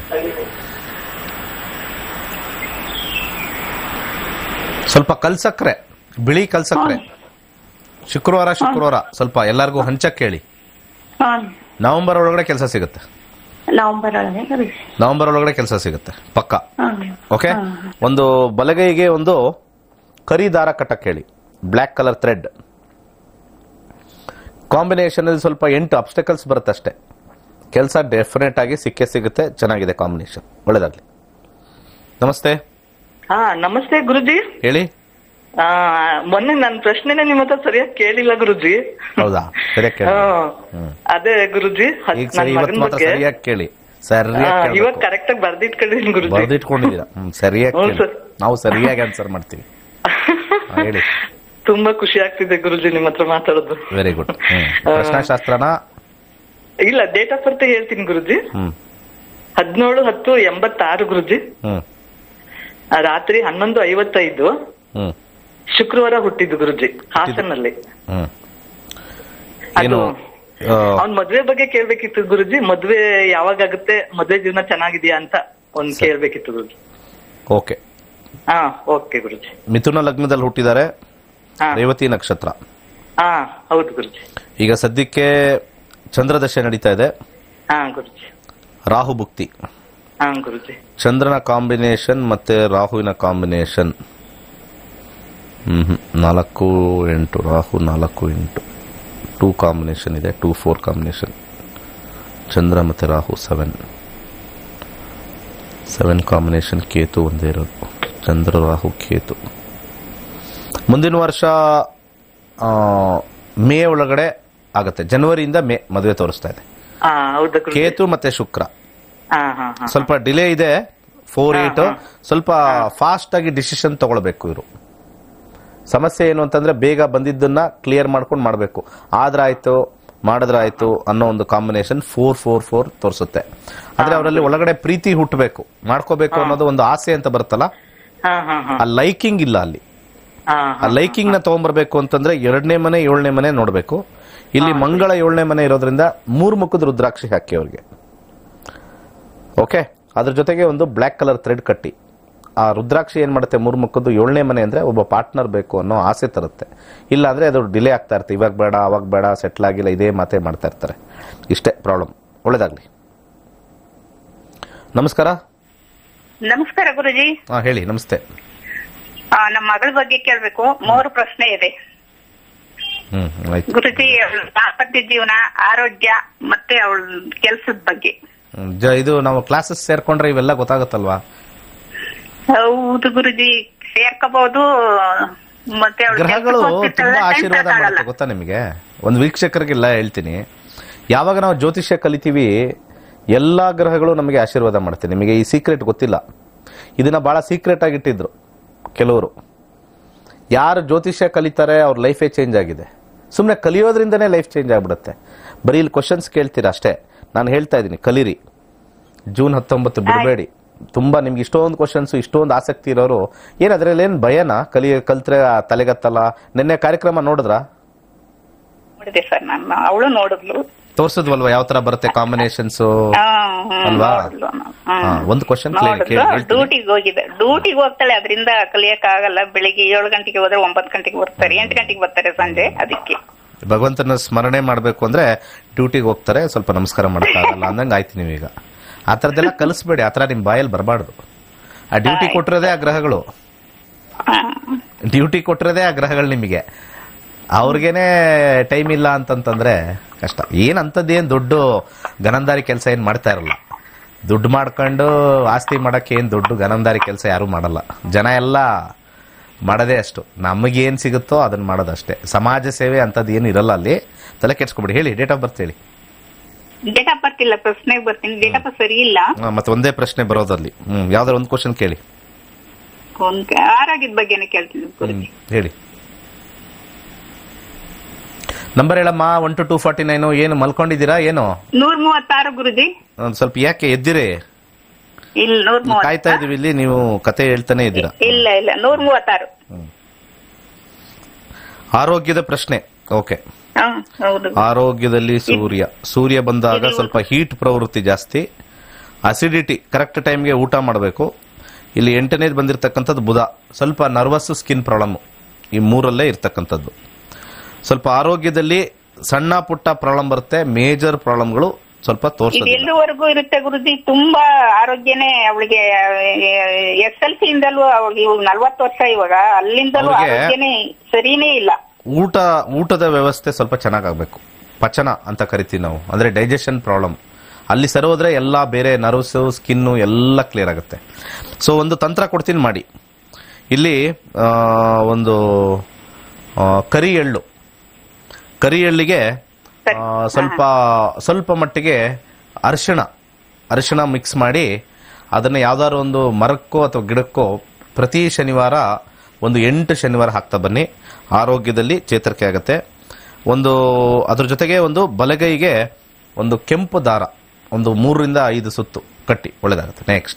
ಸ್ವಲ್ಪ ಕಲ್ಸಕ್ರೆ ಬಿಳಿ ಕಲ್ಸಕ್ರೆ ಶುಕ್ರವಾರ ಶುಕ್ರವಾರ ಸ್ವಲ್ಪ ಎಲ್ಲರಿಗೂ ಹಂಚಕ್ ಹೇಳಿ ಹಾ ನವೆಂಬರ್ ಒಳಗಡೆ ಕೆಲಸ ಸಿಗುತ್ತೆ ನವೆಂಬರ್ ಒಳಗೆ ಗುರುಜಿ ನವೆಂಬರ್ ಒಳಗಡೆ ಕೆಲಸ ಸಿಗುತ್ತೆ ಪಕ್ಕ ಹಾ ಓಕೆ ಒಂದು ಬಲಗೈಗೆ ಒಂದು ಕರಿ ದಾರ ಕಟ್ಟಕ್ಕೆ ಹೇಳಿ ಬ್ಲ್ಯಾಕ್ ಕಲರ್ ಥ್ರೆಡ್ ಕಾಂಬಿನೇಷನ್ ಅಲ್ಲಿ ಸ್ವಲ್ಪ ಎಂಟು ಅಬ್ಸ್ಟಕಲ್ಸ್ ಬರುತ್ತೆ ಅಷ್ಟೇ ಕೆಲಸ ಡೆಫಿನೆಟ್ ಆಗಿ ಸಿಕ್ಕೇ ಸಿಗುತ್ತೆ ಚೆನ್ನಾಗಿದೆ ಕಾಂಬಿನೇಷನ್ ಒಳ್ಳೇದಾಗ್ಲಿ ನಮಸ್ತೆ ಹಾ ನಮಸ್ತೆ ಗುರುಜಿ ಹೇಳಿ ಆ ಮೊನ್ನೆ ನನ್ನ ಪ್ರಶ್ನೆನೇ ನಿಮ್ಮ ಹತ್ರ ಸರಿಯಾಗಿ ಕೇಳಿಲ್ಲ ಗುರುಜಿ ಹೌದಾ ಸರಿಯಾಗಿ ಕೇಳಿ ಹಾ. ಅದೇ ಗುರುಜಿ ಹತ್- ಈಗ ನನ್ ಸರಿ ಇವತ್ತು ಮಗನ್ ಮಾತ್ರ ಬಗ್ಗೆ ಸರಿಯಾಗಿ ಕೇಳಿ ಆ, ಸರಿಯಾಗಿ ಇವಾಗ ಕರೆಕ್ಟ್ ಆಗಿ ಬರ್ದಿಟ್ಕೊಂಡಿದ್ದೀನಿ ಗುರುಜಿ ಬರ್ದಿಟ್ಕೊಂಡಿದ್ದೀರಾ ಹ್ಮ್ ಸರಿಯಾಗಿ ಹ್ಞೂ ಕೇಳಿ ಸರ್. ನಾವು ಸರಿಯಾಗಿ ಆನ್ಸರ್ ಮಾಡ್ತೀವಿ ಹಾ, ಹೇಳಿ ತುಂಬಾ ಖುಷಿ ಆಗ್ತಿದೆ ಗುರುಜಿ ನಿಮ್ಮ ಹತ್ರ ಮಾತಾಡೋದು ವೆರಿ ಗುಡ್ ಹ್ಮ್ ಪ್ರಶ್ನಾಶಾಸ್ತ್ರನ ಇಲ್ಲ ಡೇಟ್ ಆಫ್ ಬರ್ತ್ ಹೇಳ್ತೀನಿ ಗುರುಜಿ ಹ್ಮ್ ಹದಿನೇಳು ಹತ್ತು ಎಂಬತ್ತಾರು ಗುರುಜಿ ಹ್ಮ್ ಆ, ರಾತ್ರಿ ಹನ್ನೊಂದು ಐವತ್ತೈದು ಹ್ಮ್ ಶುಕ್ರವಾರ ಹುಟ್ಟಿದ್ದು ಗುರುಜಿ ಹಾಸನಲ್ಲಿ ಹ್ಮ್ ಅದು ಏನು ಆ, ಅವ್ನ್ ಮದ್ವೆ ಬಗ್ಗೆ ಕೇಳ್ಬೇಕಿತ್ತು ಗುರುಜಿ ಮದ್ವೆ ಯಾವಾಗ ಆಗುತ್ತೆ ಮದ್ವೆ ಜೀವನ ಚೆನ್ನಾಗಿದ್ಯಾ ಅಂತ ಒಂದ್ ಕೇಳ್ಬೇಕಿತ್ತು ಗುರುಜಿ ಓಕೆ ಹಾ ಓಕೆ ಗುರುಜಿ ಮಿಥುನ ಲಗ್ನದಲ್ಲಿ ಹುಟ್ಟಿದ್ದಾರೆ ಹಾ ರೇವತಿ ನಕ್ಷತ್ರ ಹಾ ಹೌದು ಗುರುಜಿ ಈಗ ಸದ್ಯಕ್ಕೆ ಚಂದ್ರದಶೆ ನಡೀತಾ ಇದೆ ಹಾ ಗುರುಜಿ ರಾಹು ಭುಕ್ತಿ ಹಾ ಗುರುಜಿ ಚಂದ್ರನ ಕಾಂಬಿನೇಷನ್ ಮತ್ತೆ ರಾಹುವಿನ ಕಾಂಬಿನೇಷನ್ ಹ್ಮ್ ಹ್ಮ್. ನಾಲ್ಕು ಎಂಟು ರಾಹು ನಾಲ್ಕು ಎಂಟು ಟೂ ಕಾಂಬಿನೇಷನ್ ಇದೆ ಟೂ ಫೋರ್ ಕಾಂಬಿನೇಷನ್ ಚಂದ್ರ ಮತ್ತೆ Rahu seven seven combination Ketu ಒಂದೇ ಇರೋದು ಚಂದ್ರ ರಾಹು ಕೇತು ಮುಂದಿನ ವರ್ಷ ಆ, ಮೇ ಒಳಗಡೆ ಆಗತ್ತೆ ಜನವರಿಯಿಂದ ಮೇ ಮದುವೆ ತೋರಿಸ್ತಾ ಇದೆ ಹಾ ಹೌದಾ ಗುರುಜಿ ಕೇತು ಮತ್ತೆ ಶುಕ್ರ ಹಾ ಹಾ ಹಾ ಸ್ವಲ್ಪ ಡಿಲೇ ಇದೆ ಫೋರ್ ಏಟ್ ಸ್ವಲ್ಪ ಫಾಸ್ಟ್ ಆಗಿ ಡಿಸಿಷನ್ ತಗೊಳ್ಬೇಕು ಇವರು ಸಮಸ್ಯೆ ಏನು ಅಂತಂದ್ರೆ ಬೇಗ ಬಂದಿದ್ದನ್ನ ಕ್ಲಿಯರ್ ಮಾಡ್ಕೊಂಡು ಮಾಡಬೇಕು ಆದ್ರಾಯ್ತು ಮಾಡಿದ್ರಾಯ್ತು ಅನ್ನೋ ಒಂದು ಕಾಂಬಿನೇಷನ್ ಫೋರ್ ಫೋರ್ ಫೋರ್ ತೋರಿಸುತ್ತೆ ಆದ್ರೆ ಅವರಲ್ಲಿ ಒಳಗಡೆ ಪ್ರೀತಿ ಹುಟ್ಟಬೇಕು ಮಾಡ್ಕೋಬೇಕು ಅನ್ನೋದು ಒಂದು ಆಸೆ ಅಂತ ಬರುತ್ತಲ್ಲ ಹಾ ಹಾ ಹಾ ಆ ಲೈಕಿಂಗ್ ಇಲ್ಲ ಅಲ್ಲಿ ಹಾ ಆ ಲೈಕಿಂಗ್ ನ ತಗೊಂಡ್ಬರ್ಬೇಕು ಅಂತಂದ್ರೆ ಎರಡನೇ ಮನೆ ಏಳನೇ ಮನೆ ನೋಡ್ಬೇಕು ಇಲ್ಲಿ ಮಂಗಳ ಏಳನೇ ಮನೆ ಇರೋದ್ರಿಂದ ಮೂರು ಮುಖದ ರುದ್ರಾಕ್ಷಿ ಹಾಕಿ ಅವ್ರಿಗೆ ಓಕೆ ಅದ್ರ ಜೊತೆಗೆ ಒಂದು ಬ್ಲ್ಯಾಕ್ ಕಲರ್ ಥ್ರೆಡ್ ಕಟ್ಟಿ ಆ ರುದ್ರಾಕ್ಷಿ ಏನ್ ಮಾಡುತ್ತೆ ಮೂರು ಮುಖದ್ದು ಏಳನೇ ಮನೆ ಅಂದ್ರೆ ಒಬ್ಬ ಪಾರ್ಟ್ನರ್ ಬೇಕು ಅನ್ನೋ ಆಸೆ ತರುತ್ತೆ ಇಲ್ಲ ಅಂದ್ರೆ ಅದು ಡಿಲೇ ಆಗ್ತಾ ಇರುತ್ತೆ ಇವಾಗ ಬೇಡ ಅವಾಗ ಬೇಡ ಸೆಟ್ಲ್ ಆಗಿಲ್ಲ ಇದೇ ಮಾತೇ ಮಾಡ್ತಾ ಇರ್ತಾರೆ ಇಷ್ಟೇ ಪ್ರಾಬ್ಲಮ್ ಒಳ್ಳೇದಾಗ್ಲಿ ನಮಸ್ಕಾರ ನಮಸ್ಕಾರ ಗುರುಜಿ ಹಾ ಹೇಳಿ ನಮಸ್ತೆ ಆ, ನಮ್ಮ ಮಗಳ ಬಗ್ಗೆ ಕೇಳ್ಬೇಕು ಮೂರು ಪ್ರಶ್ನೆ ಇದೆ ಹ್ಮ್ ಆಯ್ತು ಗುರುಜಿ ಅವಳ ದಾಂಪತ್ಯ ಜೀವನ ಆರೋಗ್ಯ ಮತ್ತೆ ಅವಳ ಕೆಲ್ಸದ ಬಗ್ಗೆ ಹ್ಮ್, ಜ- ಇದು ನಾವು ಕ್ಲಾಸಸ್ ಸೇರ್ಕೊಂಡ್ರೆ ಇವೆಲ್ಲ ಗೊತ್ತಾಗುತ್ತಲ್ವಾ ಹೌದು ಗುರುಜಿ ಸೇರ್ಕೋಬಹುದು ಮತ್ತೆ ಅವಳ ಗ್ರಹಗಳು ತುಂಬಾ ಆಶೀರ್ವಾದ ಮಾಡುತ್ತೆ ಗೊತ್ತಾ ನಿಮಗೆ ಒಂದು ವೀಕ್ಷಕರಿಗೆಲ್ಲ ಹೇಳ್ತೀನಿ ಯಾವಾಗ ನಾವು ಜ್ಯೋತಿಷ್ಯ ಕಲಿತೀವಿ ಎಲ್ಲಾ ಗ್ರಹಗಳು ನಮಗೆ ಆಶೀರ್ವಾದ ಮಾಡುತ್ತೆ ನಿಮಗೆ ಈ ಸೀಕ್ರೆಟ್ ಗೊತ್ತಿಲ್ಲ ಇದನ್ನ ಬಹಳ ಸೀಕ್ರೆಟ್ ಆಗಿ ಇಟ್ಟಿದ್ರು ಕೆಲವರು ಯಾರು ಜ್ಯೋತಿಷ್ಯ ಕಲಿತಾರೆ ಅವ್ರ ಲೈಫೇ ಚೇಂಜ್ ಆಗಿದೆ ಸುಮ್ಮನೆ ಕಲಿಯೋದ್ರಿಂದನೇ ಲೈಫ್ ಚೇಂಜ್ ಆಗ್ಬಿಡುತ್ತೆ ಬರೀ ಇಲ್ಲಿ ಕ್ವಶನ್ಸ್ ಕೇಳ್ತೀರಾ ಅಷ್ಟೇ ನಾನು ಹೇಳ್ತಾ ಇದ್ದೀನಿ ಕಲೀರಿ ಜೂನ್ ಹತ್ತೊಂಬತ್ತು ಬಿಡಬೇಡಿ ತುಂಬಾ ನಿಮ್ಗೆ ಇಷ್ಟೊಂದು ಕ್ವಶನ್ಸ್ ಇಷ್ಟೊಂದು ಆಸಕ್ತಿ ಇರೋರು ಏನ್ ಅದ್ರಲ್ಲಿ ಏನ್ ಭಯನಾ ಕಲಿ ಕಲ್ತ್ರೆ ಆ ತಲೆಗತ್ತಲ್ಲ ನಿನ್ನೆ ಕಾರ್ಯಕ್ರಮ ನೋಡಿದ್ರಾ ನೋಡಿದೆ ಸರ್ ನಾನು ಅವಳು ನೋಡಿದ್ಲು ತೋರ್ಸದ್ವಲ್ವಾ ಯಾವ ತರ ಬರುತ್ತೆ ಕಾಂಬಿನೇಷನ್ಸ್ ಹಾ, ಹ್ಮ್, ಅಲ್ವಾ? ನೋಡಿದ್ಲು ನಾನು. ಹಾ, ಹ್ಮ್. ಒಂದು ಕ್ವಶನ್ ಕೇಳಿ ನೋಡಿದ್ಲು ಕೇಳಿ ಹೇಳ್ತೀನಿ. ಡ್ಯೂಟಿಗೆ ಹೋಗಿದೆ ಡ್ಯೂಟಿಗೆ ಹೋಗ್ತಾಳೆ ಅದರಿಂದ ಕಲಿಯಕ್ ಆಗಲ್ಲ ಬೆಳಿಗ್ಗೆ ಏಳು ಗಂಟೆಗೆ ಹೋದ್ರೆ ಒಂಬತ್ತು ಗಂಟೆಗೆ ಬರ್ತಾರೆ ಎಂಟು ಗಂಟೆಗೆ ಬರ್ತಾರೆ ಸಂಜೆ ಅದಕ್ಕೆ ಭಗವಂತನ ಸ್ಮರಣೆ ಮಾಡ್ಬೇಕು ಅಂದ್ರೆ ಡ್ಯೂಟಿಗೆ ಹೋಗ್ತಾರೆ ಸ್ವಲ್ಪ ನಮಸ್ಕಾರ ಮಾಡಕ್ಕಾಗಲ್ಲ ಅಂದಂಗೆ ಆಯ್ತು ನೀವೀಗ ಆ ಥರದ್ದೆಲ್ಲ ಕಲಿಸ್ಬೇಡಿ ಆ ಥರ ನಿಮ್ಮ ಬಾಯಲ್ಲಿ ಬರಬಾರ್ದು ಆ ಡ್ಯೂಟಿ ಕೊಟ್ಟಿರೋದೇ ಆ ಗ್ರಹಗಳು ಡ್ಯೂಟಿ ಕೊಟ್ಟಿರೋದೇ ಆ ಗ್ರಹಗಳು ನಿಮಗೆ ಅವ್ರಿಗೇನೆ ಟೈಮ್ ಇಲ್ಲ ಅಂತಂತಂದ್ರೆ ಕಷ್ಟ ಏನ್ ಅಂಥದ್ದೇನು ದೊಡ್ಡ ಗನಂದಾರಿ ಕೆಲಸ ಏನು ಮಾಡ್ತಾ ಇರಲ್ಲ ದುಡ್ಡು ಮಾಡ್ಕೊಂಡು ಆಸ್ತಿ ಮಾಡಕ್ಕೆ ಏನು ದೊಡ್ಡ ಗನಂದಾರಿ ಕೆಲಸ ಯಾರು ಮಾಡಲ್ಲ ಜನ ಎಲ್ಲ ಮಾಡೋದೇ ಅಷ್ಟು ನಮಗೇನು ಸಿಗುತ್ತೋ ಅದನ್ನ ಮಾಡೋದಷ್ಟೇ ಸಮಾಜ ಸೇವೆ ಅಂಥದ್ದು ಏನು ಇರಲ್ಲ ಅಲ್ಲಿ ತಲೆ ಕೆಡ್ಸ್ಕೊಬಿಡಿ ಹೇಳಿ ಡೇಟ್ ಆಫ್ ಬರ್ತ್ ಹೇಳಿ ಡೇಟ್ ಆಫ್ ಬರ್ತ್ ಇಲ್ಲ ಪ್ರಶ್ನೆಗೆ ಬರ್ತೀನಿ ಡೇಟ್ ಆಫ್ ಬರ್ತ್ ಸರಿ ಇಲ್ಲ ಆ, ಮತ್ತೆ ಒಂದೇ ಪ್ರಶ್ನೆ ಬರೋದಲ್ಲಿ ಹ್ಮ್ ಯಾವ್ದಾರು ಒಂದು ಕ್ವಶನ್ ಕೇಳಿ ಒಂದ್ ಆರೋಗ್ಯದ ಬಗ್ಗೆನೇ ಕೇಳ್ತೀನಿ ಗುರುಜಿ ಹೇಳಿ ನಂಬರ್ ಹೇಳಮ್ಮ one two two forty nine ಏನು ಮಲ್ಕೊಂಡಿದ್ದೀರಾ ಏನು ನೂರ್ ಮೂವತ್ತಾರು ಗುರುಜಿ ಒಂದ್ ಸ್ವಲ್ಪ ಯಾಕೆ ಎದ್ದಿರಿ ಇಲ್ಲ ನೂರ್ ಮೂವತ್ತ ಕಾಯ್ತಾ ಇದೀವಿ ಇಲ್ಲಿ ನೀವು ಕತೆ ಹೇಳ್ತಾನೆ ಇದ್ದೀರಾ ಇಲ್ಲ ಇಲ್ಲ ನೂರ್ ಮೂವತ್ತಾರು ಆರೋಗ್ಯದ ಪ್ರಶ್ನೆ ಓಕೆ ಹ್ಮ್ ಹೌದು ಆರೋಗ್ಯದಲ್ಲಿ ಸೂರ್ಯ ಸೂರ್ಯ ಬಂದಾಗ ಸ್ವಲ್ಪ ಹೀಟ್ ಪ್ರವೃತ್ತಿ ಜಾಸ್ತಿ ಅಸಿಡಿಟಿ ಕರೆಕ್ಟ್ ಟೈಮ್ಗೆ ಊಟ ಮಾಡಬೇಕು ಇಲ್ಲಿ ಎಂಟನೇದು ಬಂದಿರತಕ್ಕಂಥದ್ದು ಬುಧ ಸ್ವಲ್ಪ ನರ್ವಸ್ ಸ್ಕಿನ್ ಪ್ರಾಬ್ಲಮ್ ಈ ಮೂರಲ್ಲೇ ಇರ್ತಕ್ಕಂಥದ್ದು ಸ್ವಲ್ಪ ಆರೋಗ್ಯದಲ್ಲಿ ಸಣ್ಣ ಪುಟ್ಟ ಪ್ರಾಬ್ಲಮ್ ಬರುತ್ತೆ ಮೇಜರ್ ಪ್ರಾಬ್ಲಮ್ಗಳು ಸ್ವಲ್ಪ ಇದು ತೋರಿಸೋದಿಲ್ಲ ಎಲ್ಲಿವರೆಗೂ ಇರುತ್ತೆ ಗುರುಜಿ ತುಂಬಾ ಆರೋಗ್ಯನೇ ಅವಳಿಗೆ ಎಸ್ ಎಲ್ ಸಿ ಇಂದಲೂ ಅವಳಿಗೆ ಇವಾಗ ನಲ್ವತ್ತು ವರ್ಷ ಇವಾಗ ಅಲ್ಲಿಂದಲೂ ಅವ್ಳಿಗೆ- ಆರೋಗ್ಯನೇ ಸರಿನೇ ಇಲ್ಲ ಊಟ ಊಟದ ವ್ಯವಸ್ಥೆ ಸ್ವಲ್ಪ ಚೆನ್ನಾಗಾಗಬೇಕು ಪಚನ ಅಂತ ಕರಿತೀವಿ ನಾವು ಅಂದ್ರೆ ಡೈಜೆಷನ್ ಪ್ರಾಬ್ಲಮ್ ಅಲ್ಲಿ ಸರಿ ಹೋದ್ರೆ ಎಲ್ಲ ಬೇರೆ ನರ್ವ್ಸ್ ಸ್ಕಿನ್ನು ಎಲ್ಲ ಕ್ಲಿಯರ್ ಆಗುತ್ತೆ ಸೊ ಒಂದು ತಂತ್ರ ಕೊಡ್ತೀನಿ ಮಾಡಿ ಇಲ್ಲಿ ಆ, ಒಂದು ಆ, ಕರಿ ಎಳ್ಳು ಕರಿ ಎಳ್ಳಿಗೆ ಆ, ಸ್ವಲ್ಪ ಸ್ವಲ್ಪ ಮಟ್ಟಿಗೆ ಅರಿಶಿಣ ಅರಿಶಿಣ ಮಿಕ್ಸ್ ಮಾಡಿ ಅದನ್ನು ಯಾವ್ದಾದ್ರು ಒಂದು ಮರಕ್ಕೋ ಅಥವಾ ಗಿಡಕ್ಕೋ ಪ್ರತಿ ಶನಿವಾರ ಒಂದು ಎಂಟು ಶನಿವಾರ ಹಾಕ್ತಾ ಬನ್ನಿ ಆರೋಗ್ಯದಲ್ಲಿ ಚೇತರಿಕೆ ಆಗುತ್ತೆ ಒಂದು ಅದ್ರ ಜೊತೆಗೆ ಒಂದು ಬಲಗೈಗೆ ಒಂದು ಕೆಂಪು ದಾರ ಒಂದು ಮೂರರಿಂದ ಐದು ಸುತ್ತು ಕಟ್ಟಿ ಒಳ್ಳೇದಾಗುತ್ತೆ ನೆಕ್ಸ್ಟ್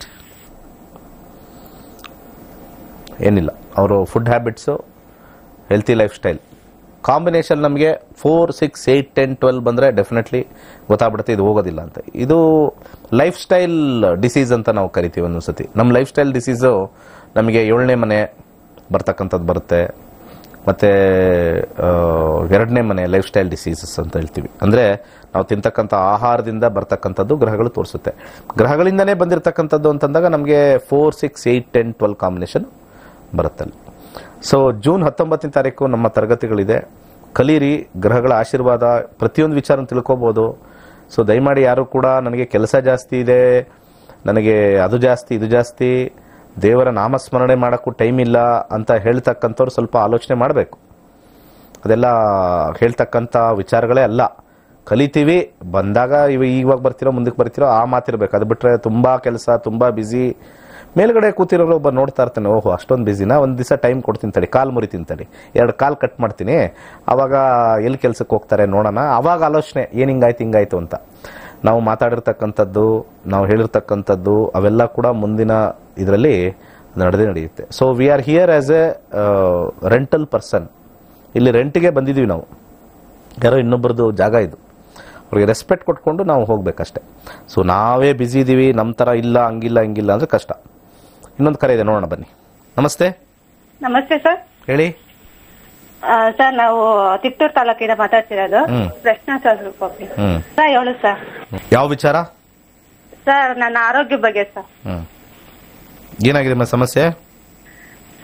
ಏನಿಲ್ಲ ಅವರು food habits healthy lifestyle combination ನಮಗೆ four six eight ten twelve ಬಂದರೆ ಡೆಫಿನೆಟ್ಲಿ ಗೊತ್ತಾಗ್ಬಿಡುತ್ತೆ ಇದು ಹೋಗೋದಿಲ್ಲ ಅಂತ ಇದು ಲೈಫ್ ಸ್ಟೈಲ್ ಡಿಸೀಸ್ ಅಂತ ನಾವು ಕರಿತೀವಿ ಒಂದೊಂದ್ಸತಿ ನಮ್ಮ ಲೈಫ್ ಸ್ಟೈಲ್ ಡಿಸೀಸು ನಮಗೆ ಏಳನೇ ಮನೆ ಬರ್ತಕ್ಕಂಥದ್ದು ಬರುತ್ತೆ ಮತ್ತು ಎರಡನೇ ಮನೆ ಲೈಫ್ ಸ್ಟೈಲ್ ಡಿಸೀಸಸ್ ಅಂತ ಹೇಳ್ತೀವಿ ಅಂದರೆ ನಾವು ತಿಂತಕ್ಕಂಥ ಆಹಾರದಿಂದ ಬರ್ತಕ್ಕಂಥದ್ದು ಗ್ರಹಗಳು ತೋರಿಸುತ್ತೆ ಗ್ರಹಗಳಿಂದನೇ ಬಂದಿರತಕ್ಕಂಥದ್ದು ಅಂತಂದಾಗ ನಮಗೆ four six eight ten twelve combination ಬರುತ್ತೆ ಅಲ್ಲಿ ಸೊ ಜೂನ್ ಹತ್ತೊಂಬತ್ತನೇ ತಾರೀಕು ನಮ್ಮ ತರಗತಿಗಳಿದೆ ಕಲೀರಿ ಗ್ರಹಗಳ ಆಶೀರ್ವಾದ ಪ್ರತಿಯೊಂದು ವಿಚಾರ ತಿಳ್ಕೊಬೋದು ಸೊ ದಯಮಾಡಿ ಯಾರು ಕೂಡ ನನಗೆ ಕೆಲಸ ಜಾಸ್ತಿ ಇದೆ ನನಗೆ ಅದು ಜಾಸ್ತಿ ಇದು ಜಾಸ್ತಿ ದೇವರ ನಾಮಸ್ಮರಣೆ ಮಾಡೋಕ್ಕೂ ಟೈಮ್ ಇಲ್ಲ ಅಂತ ಹೇಳ್ತಕ್ಕಂಥವ್ರು ಸ್ವಲ್ಪ ಆಲೋಚನೆ ಮಾಡಬೇಕು ಅದೆಲ್ಲ ಹೇಳ್ತಕ್ಕಂಥ ವಿಚಾರಗಳೇ ಅಲ್ಲ ಕಲಿತೀವಿ ಬಂದಾಗ ಇವ ಇವಾಗ ಬರ್ತಿರೋ ಮುಂದಕ್ಕೆ ಬರ್ತಿರೋ ಆ ಮಾತಿರ್ಬೇಕು ಅದು ಬಿಟ್ರೆ ತುಂಬಾ ಕೆಲಸ ತುಂಬಾ ಬ್ಯುಸಿ ಮೇಲ್ಗಡೆ ಕೂತಿರೋರು ಒಬ್ಬ ನೋಡ್ತಾ ಇರ್ತಾನೆ ಓಹೋ ಅಷ್ಟೊಂದು ಬ್ಯುಸಿನ ಒಂದು ದಿವಸ ಟೈಮ್ ಕೊಡ್ತೀನಿ ತಡಿ ಕಾಲ್ ಮುರಿತೀನಿ ತಡಿ ಎರಡು ಕಾಲ್ ಕಟ್ ಮಾಡ್ತೀನಿ ಅವಾಗ ಎಲ್ಲಿ ಕೆಲ್ಸಕ್ಕೆ ಹೋಗ್ತಾರೆ ನೋಡೋಣ ಅವಾಗ ಆಲೋಚನೆ ಏನು ಹಿಂಗಾಯ್ತು ಹಿಂಗಾಯ್ತು ಅಂತ ನಾವು ಮಾತಾಡಿರ್ತಕ್ಕಂಥದ್ದು ನಾವು ಹೇಳಿರ್ತಕ್ಕಂಥದ್ದು ಅವೆಲ್ಲ ಕೂಡ ಮುಂದಿನ ಇದರಲ್ಲಿ ನಡೆದೇ ನಡೆಯುತ್ತೆ so we are here as a rental person ಇಲ್ಲಿ ರೆಂಟ್ಗೆ ಬಂದಿದ್ದೀವಿ ನಾವು ಯಾರೋ ಇನ್ನೊಬ್ಬರದು ಜಾಗ ಇದು ಅವ್ರಿಗೆ ರೆಸ್ಪೆಕ್ಟ್ ಕೊಟ್ಕೊಂಡು ನಾವು ಹೋಗ್ಬೇಕಷ್ಟೆ ಸೊ ನಾವೇ ಬ್ಯುಸಿ ಇದ್ದೀವಿ ನಮ್ಮ ಥರ ಇಲ್ಲ ಹಂಗಿಲ್ಲ ಹಂಗಿಲ್ಲ ಅಂದರೆ ಕಷ್ಟ ಇನ್ನೊಂದು ಕರೆ ಇದೆ ನೋಡೋಣ ಬನ್ನಿ ನಮಸ್ತೆ ನಮಸ್ತೆ ಸರ್ ಹೇಳಿ ಸರ್ ನಾವು ತಿಪ್ಟೂರು ತಾಲೂಕಿಂದ ಮಾತಾಡ್ತಿರೋದು ಹ್ಮ್. ಪ್ರಶ್ನೆ ಸರ್ ಸ್ವಲ್ಪ ಹ್ಮ್ ಸರ್ ಹೇಳು ಸರ್ ಯಾವ ವಿಚಾರ ಸರ್ ನನ್ನ ಆರೋಗ್ಯ ಬಗ್ಗೆ ಸರ್ ಹ್ಮ್ ಏನಾಗಿದೆ ನಿಮ್ಮ ಸಮಸ್ಯೆ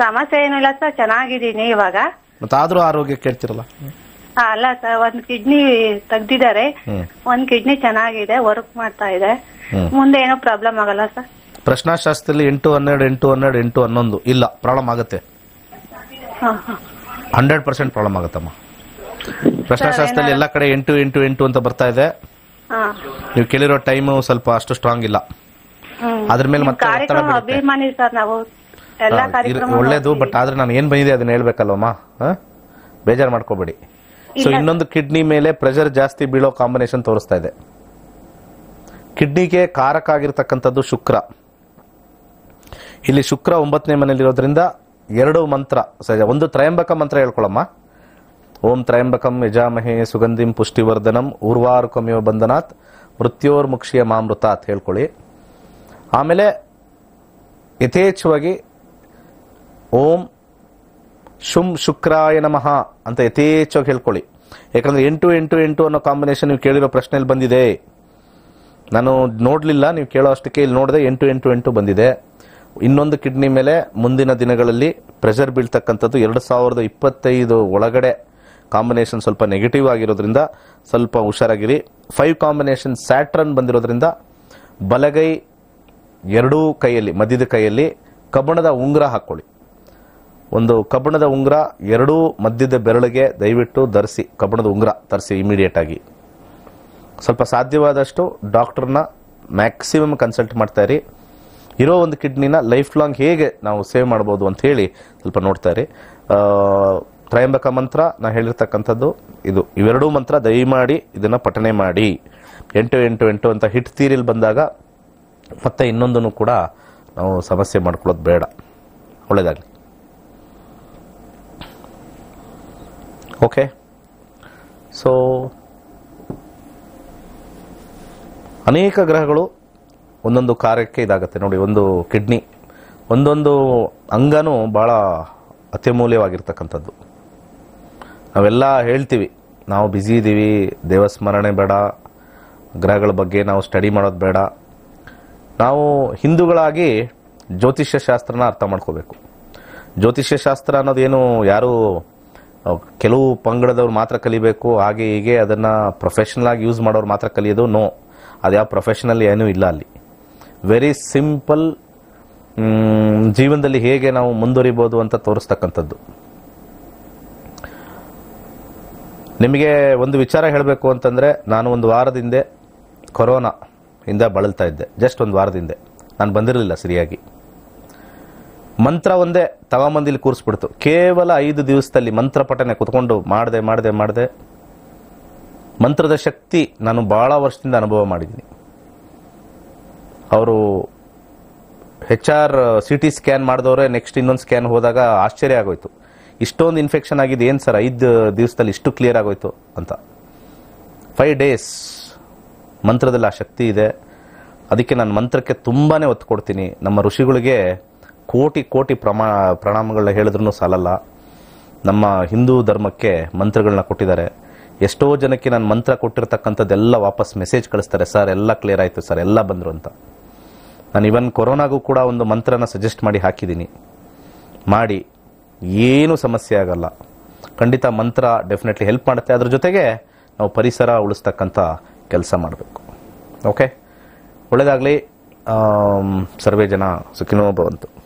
ಸಮಸ್ಯೆ ಏನಿಲ್ಲ ಸರ್ ಚೆನ್ನಾಗಿದ್ದೀನಿ ಇವಾಗ ಮತ್ತೆ ಆದ್ರೂ ಆರೋಗ್ಯ ಕೇಳ್ತಿರಲ್ಲ ಆ, ಅಲ್ಲ ಸರ್ ಒಂದ್ ಕಿಡ್ನಿ ತೆಗ್ದಿದ್ದಾರೆ ಹ್ಮ್ ಒಂದ್ ಕಿಡ್ನಿ ಚೆನ್ನಾಗಿದೆ ವರ್ಕ್ ಮಾಡ್ತಾ ಇದೆ ಹ್ಮ್. ಮುಂದೆ ಏನೋ ಪ್ರಾಬ್ಲಮ್ ಆಗಲ್ಲ ಸರ್ ಪ್ರಶ್ನಾಶಾಸ್ತ್ರದಲ್ಲಿ ಎಂಟು ಹನ್ನೆರಡು ಎಂಟು ಹನ್ನೆರಡು ಎಂಟು ಹನ್ನೊಂದು ಇಲ್ಲ ಪ್ರಾಬ್ಲಮ್ ಆಗುತ್ತೆ ಹಾ ಹಾ ಹಂಡ್ರೆಡ್ ಪರ್ಸೆಂಟ್ ಪ್ರಾಬ್ಲಮ್ ಆಗುತ್ತಮ್ಮ ಪ್ರಶ್ನಾಶಾಸ್ತ್ರದಲ್ಲಿ ಎಲ್ಲ ಕಡೆ ಎಂಟು ಎಂಟು ಎಂಟು ಅಂತ ಬರ್ತಾ ಇದೆ ಹಾ ನೀವು ಕೇಳಿರೋ ಟೈಮು ಸ್ವಲ್ಪ ಅಷ್ಟು ಸ್ಟ್ರಾಂಗ್ ಇಲ್ಲ ಹ್ಮ್. ಅದ್ರ ಮೇಲೆ ನಿಮ್ ಮತ್ತೆ ಒತ್ತಡ ಕಾರ್ಯಕ್ರಮ ಬೀಳುತ್ತೆ. ಅಭಿಮಾನಿ ಸರ್ ನಾವು ಎಲ್ಲಾ ಹಾ, ಇರ್- ಕಾರ್ಯಕ್ರಮ ಒಳ್ಳೇದು ಬಟ್ ಆದ್ರೆ ನಾನು ಏನ್ ಬಂದಿದೆ ಅದನ್ನ ಹೇಳ್ಬೇಕಲ್ವಮ್ಮ ಹಾ? ಬೇಜಾರ್ ಮಾಡ್ಕೋಬೇಡಿ ಸೊ ಇನ್ನೊಂದು ಕಿಡ್ನಿ ಮೇಲೆ ಪ್ರೆಷರ್ ಜಾಸ್ತಿ ಬೀಳೋ ಕಾಂಬಿನೇಷನ್ ತೋರಿಸ್ತಾ ಇದೆ ಕಿಡ್ನಿಗೆ ಕಾರಕ ಆಗಿರ್ತಕ್ಕಂಥದ್ದು ಶುಕ್ರ ಇಲ್ಲಿ ಶುಕ್ರ ಒಂಬತ್ತನೇ ಮನೇಲಿರೋದ್ರಿಂದ ಎರಡು ಮಂತ್ರ ಸ- ಒಂದು ತ್ರಯಂಬಕ ಮಂತ್ರ ಹೇಳ್ಕೊಳಮ್ಮ ಓಂ ತ್ರಯಂಬಕಂ ಯಜಾಮಹೇ ಸುಗಂಧಿಂ ಪುಷ್ಟಿವರ್ಧನಂ ಊರ್ವಾರುಕಮಿವ ಬಂಧನಾತ್ ಮೃತ್ಯೋರ್ಮುಕ್ಷಿಯ ಮಾಮೃತಾತ್ ಹೇಳ್ಕೊಳ್ಳಿ ಆಮೇಲೆ ಯಥೇಚ್ಛವಾಗಿ ಓಂ ಶುಂ ಶುಕ್ರಾಯ ನಮಃ ಅಂತ ಯಥೇಚ್ಛವಾಗಿ ಹೇಳ್ಕೊಳ್ಳಿ ಯಾಕಂದ್ರೆ ಎಂಟು ಎಂಟು ಎಂಟು ಅನ್ನೋ ಕಾಂಬಿನೇಷನ್ ನೀವು ಕೇಳಿರೋ ಪ್ರಶ್ನೆಯಲ್ಲಿ ಬಂದಿದೆ ನಾನು ನೋಡಲಿಲ್ಲ ನೀವು ಕೇಳೋ ಅಷ್ಟಕ್ಕೆ ಇಲ್ಲಿ ನೋಡಿದೆ ಎಂಟು ಎಂಟು ಎಂಟು ಬಂದಿದೆ ಇನ್ನೊಂದು ಕಿಡ್ನಿ ಮೇಲೆ ಮುಂದಿನ ದಿನಗಳಲ್ಲಿ ಪ್ರೆಷರ್ ಬೀಳ್ತಕ್ಕಂಥದ್ದು ಎರಡು ಸಾವಿರದ ಇಪ್ಪತ್ತೈದು ಒಳಗಡೆ ಕಾಂಬಿನೇಷನ್ ಸ್ವಲ್ಪ ನೆಗೆಟಿವ್ ಆಗಿರೋದ್ರಿಂದ ಸ್ವಲ್ಪ ಹುಷಾರಾಗಿರಿ ಫೈವ್ ಕಾಂಬಿನೇಷನ್ ಸ್ಯಾಟ್ರನ್ ಬಂದಿರೋದ್ರಿಂದ ಬಲಗೈ ಎರಡೂ ಕೈಯಲ್ಲಿ ಮಧ್ಯದ ಕೈಯಲ್ಲಿ ಕಬ್ಬಣದ ಉಂಗುರ ಹಾಕ್ಕೊಳ್ಳಿ ಒಂದು ಕಬ್ಬಣದ ಉಂಗುರ ಎರಡೂ ಮಧ್ಯದ ಬೆರಳಿಗೆ ದಯವಿಟ್ಟು ಧರಿಸಿ ಕಬ್ಬಣದ ಉಂಗುರ ತರಿಸಿ ಇಮಿಡಿಯೇಟ್ ಆಗಿ ಸ್ವಲ್ಪ ಸಾಧ್ಯವಾದಷ್ಟು ಡಾಕ್ಟರ್ನ ಮ್ಯಾಕ್ಸಿಮಮ್ ಕನ್ಸಲ್ಟ್ ಮಾಡ್ತಾ ಇರಿ ಇರೋ ಒಂದು ಕಿಡ್ನಿನ ಲೈಫ್ ಲಾಂಗ್ ಹೇಗೆ ನಾವು ಸೇವ್ ಮಾಡ್ಬೋದು ಅಂತ ಹೇಳಿ ಸ್ವಲ್ಪ ನೋಡ್ತಾ ಇರಿ ಆ, ತ್ರಯಂಬಕ ಮಂತ್ರ ನಾ ಹೇಳಿರ್ತಕ್ಕಂಥದ್ದು ಇದು ಇವೆರಡೂ ಮಂತ್ರ ದಯಮಾಡಿ ಇದನ್ನು ಪಠನೆ ಮಾಡಿ ಎಂಟು ಎಂಟು ಎಂಟು ಅಂತ ಹಿಟ್ ತೀರಿಲ್ ಬಂದಾಗ ಮತ್ತೆ ಇನ್ನೊಂದನ್ನು ಕೂಡ ನಾವು ಸಮಸ್ಯೆ ಮಾಡ್ಕೊಳ್ಳೋದು ಬೇಡ ಒಳ್ಳೆಯದಾಗಲಿ ಓಕೆ ಸೊ ಅನೇಕ ಗ್ರಹಗಳು ಒಂದೊಂದು ಕಾರ್ಯಕ್ಕೆ ಇದಾಗುತ್ತೆ ನೋಡಿ ಒಂದು ಕಿಡ್ನಿ ಒಂದೊಂದು ಅಂಗನೂ ಭಾಳ ಅತ್ಯಮೂಲ್ಯವಾಗಿರ್ತಕ್ಕಂಥದ್ದು ನಾವೆಲ್ಲ ಹೇಳ್ತೀವಿ ನಾವು ಬ್ಯುಸಿ ಇದ್ದೀವಿ ದೇವಸ್ಮರಣೆ ಬೇಡ ಗ್ರಹಗಳ ಬಗ್ಗೆ ನಾವು ಸ್ಟಡಿ ಮಾಡೋದು ಬೇಡ ನಾವು ಹಿಂದೂಗಳಾಗಿ ಜ್ಯೋತಿಷ್ಯ ಶಾಸ್ತ್ರನ ಅರ್ಥ ಮಾಡ್ಕೋಬೇಕು ಜ್ಯೋತಿಷ್ಯ ಶಾಸ್ತ್ರ ಅನ್ನೋದೇನು ಯಾರು ಅಹ್, ಕೆಲವು ಪಂಗಡದವ್ರು ಮಾತ್ರ ಕಲಿಬೇಕು ಹಾಗೆ ಹೀಗೆ ಅದನ್ನ ಪ್ರೊಫೆಷನಲ್ ಆಗಿ ಯೂಸ್ ಮಾಡೋರು ಮಾತ್ರ ಕಲಿಯೋದು ನೋ ಅದು ಯಾವ ಪ್ರೊಫೆಷನಲ್ ಏನೂ ಇಲ್ಲ ಅಲ್ಲಿ ವೆರಿ ಸಿಂಪಲ್ ಜೀವನದಲ್ಲಿ ಹೇಗೆ ನಾವು ಮುಂದುವರಿಬೋದು ಅಂತ ತೋರಿಸ್ತಕ್ಕಂಥದ್ದು ನಿಮಗೆ ಒಂದು ವಿಚಾರ ಹೇಳಬೇಕು ಅಂತಂದ್ರೆ ನಾನು ಒಂದು ವಾರದಿಂದ ಕೊರೋನಾ ಇಂದ ಬಳಲ್ತಾ ಇದ್ದೆ ಜಸ್ಟ್ ಒಂದು ವಾರದಿಂದ ನಾನು ಬಂದಿರಲಿಲ್ಲ ಸರಿಯಾಗಿ ಮಂತ್ರ ಒಂದೇ ತಗೊಂಬಂದಿಲ್ಲಿ ಕೂರಿಸ್ಬಿಡ್ತು ಕೇವಲ ಐದು ದಿವಸದಲ್ಲಿ ಮಂತ್ರ ಪಠನೆ ಕುತ್ಕೊಂಡು ಮಾಡಿದೆ ಮಾಡಿದೆ ಮಾಡಿದೆ ಮಂತ್ರದ ಶಕ್ತಿ ನಾನು ಬಹಳ ವರ್ಷದಿಂದ ಅನುಭವ ಮಾಡಿದ್ದೀನಿ ಅವರು H R C T scan ಮಾಡಿದವ್ರೆ ನೆಕ್ಸ್ಟ್ ಇನ್ನೊಂದು ಸ್ಕ್ಯಾನ್ ಹೋದಾಗ ಆಶ್ಚರ್ಯ ಆಗೋಯ್ತು ಇಷ್ಟೊಂದು ಇನ್ಫೆಕ್ಷನ್ ಆಗಿದೆ ಏನು ಸರ್ ಐದು ದಿವಸದಲ್ಲಿ ಇಷ್ಟು ಕ್ಲಿಯರ್ ಆಗೋಯ್ತು ಅಂತ ಫೈವ್ ಡೇಸ್ ಮಂತ್ರದಲ್ಲಿ ಆ ಶಕ್ತಿ ಇದೆ ಅದಕ್ಕೆ ನಾನು ಮಂತ್ರಕ್ಕೆ ತುಂಬಾನೇ ಒತ್ತು ಕೊಡ್ತೀನಿ ನಮ್ಮ ಋಷಿಗಳಿಗೆ ಕೋಟಿ ಕೋಟಿ ಪ್ರಮಾ ಪ್ರಣಾಮಗಳನ್ನ ಹೇಳಿದ್ರು ಸಾಲಲ್ಲ ನಮ್ಮ ಹಿಂದೂ ಧರ್ಮಕ್ಕೆ ಮಂತ್ರಗಳನ್ನ ಕೊಟ್ಟಿದ್ದಾರೆ ಎಷ್ಟೋ ಜನಕ್ಕೆ ನಾನು ಮಂತ್ರ ಕೊಟ್ಟಿರ್ತಕ್ಕಂಥದ್ದೆಲ್ಲ ವಾಪಸ್ ಮೆಸೇಜ್ ಕಳಿಸ್ತಾರೆ ಸರ್ ಎಲ್ಲ ಕ್ಲಿಯರ್ ಆಯಿತು ಸರ್ ಎಲ್ಲ ಬಂದರು ಅಂತ ನಾನು ಇವನ್ ಕೊರೋನಾಗೂ ಕೂಡ ಒಂದು ಮಂತ್ರನ ಸಜೆಸ್ಟ್ ಮಾಡಿ ಹಾಕಿದ್ದೀನಿ ಮಾಡಿ ಏನೂ ಸಮಸ್ಯೆ ಆಗಲ್ಲ ಖಂಡಿತ ಮಂತ್ರ ಡೆಫಿನೆಟ್ಲಿ ಹೆಲ್ಪ್ ಮಾಡುತ್ತೆ ಅದ್ರ ಜೊತೆಗೆ ನಾವು ಪರಿಸರ ಉಳಿಸ್ತಕ್ಕಂಥ ಕೆಲಸ ಮಾಡಬೇಕು ಓಕೆ ಒಳ್ಳೆಯದಾಗಲಿ ಸರ್ವೇ ಜನ ಸುಖಿನೋ ಭವಂತು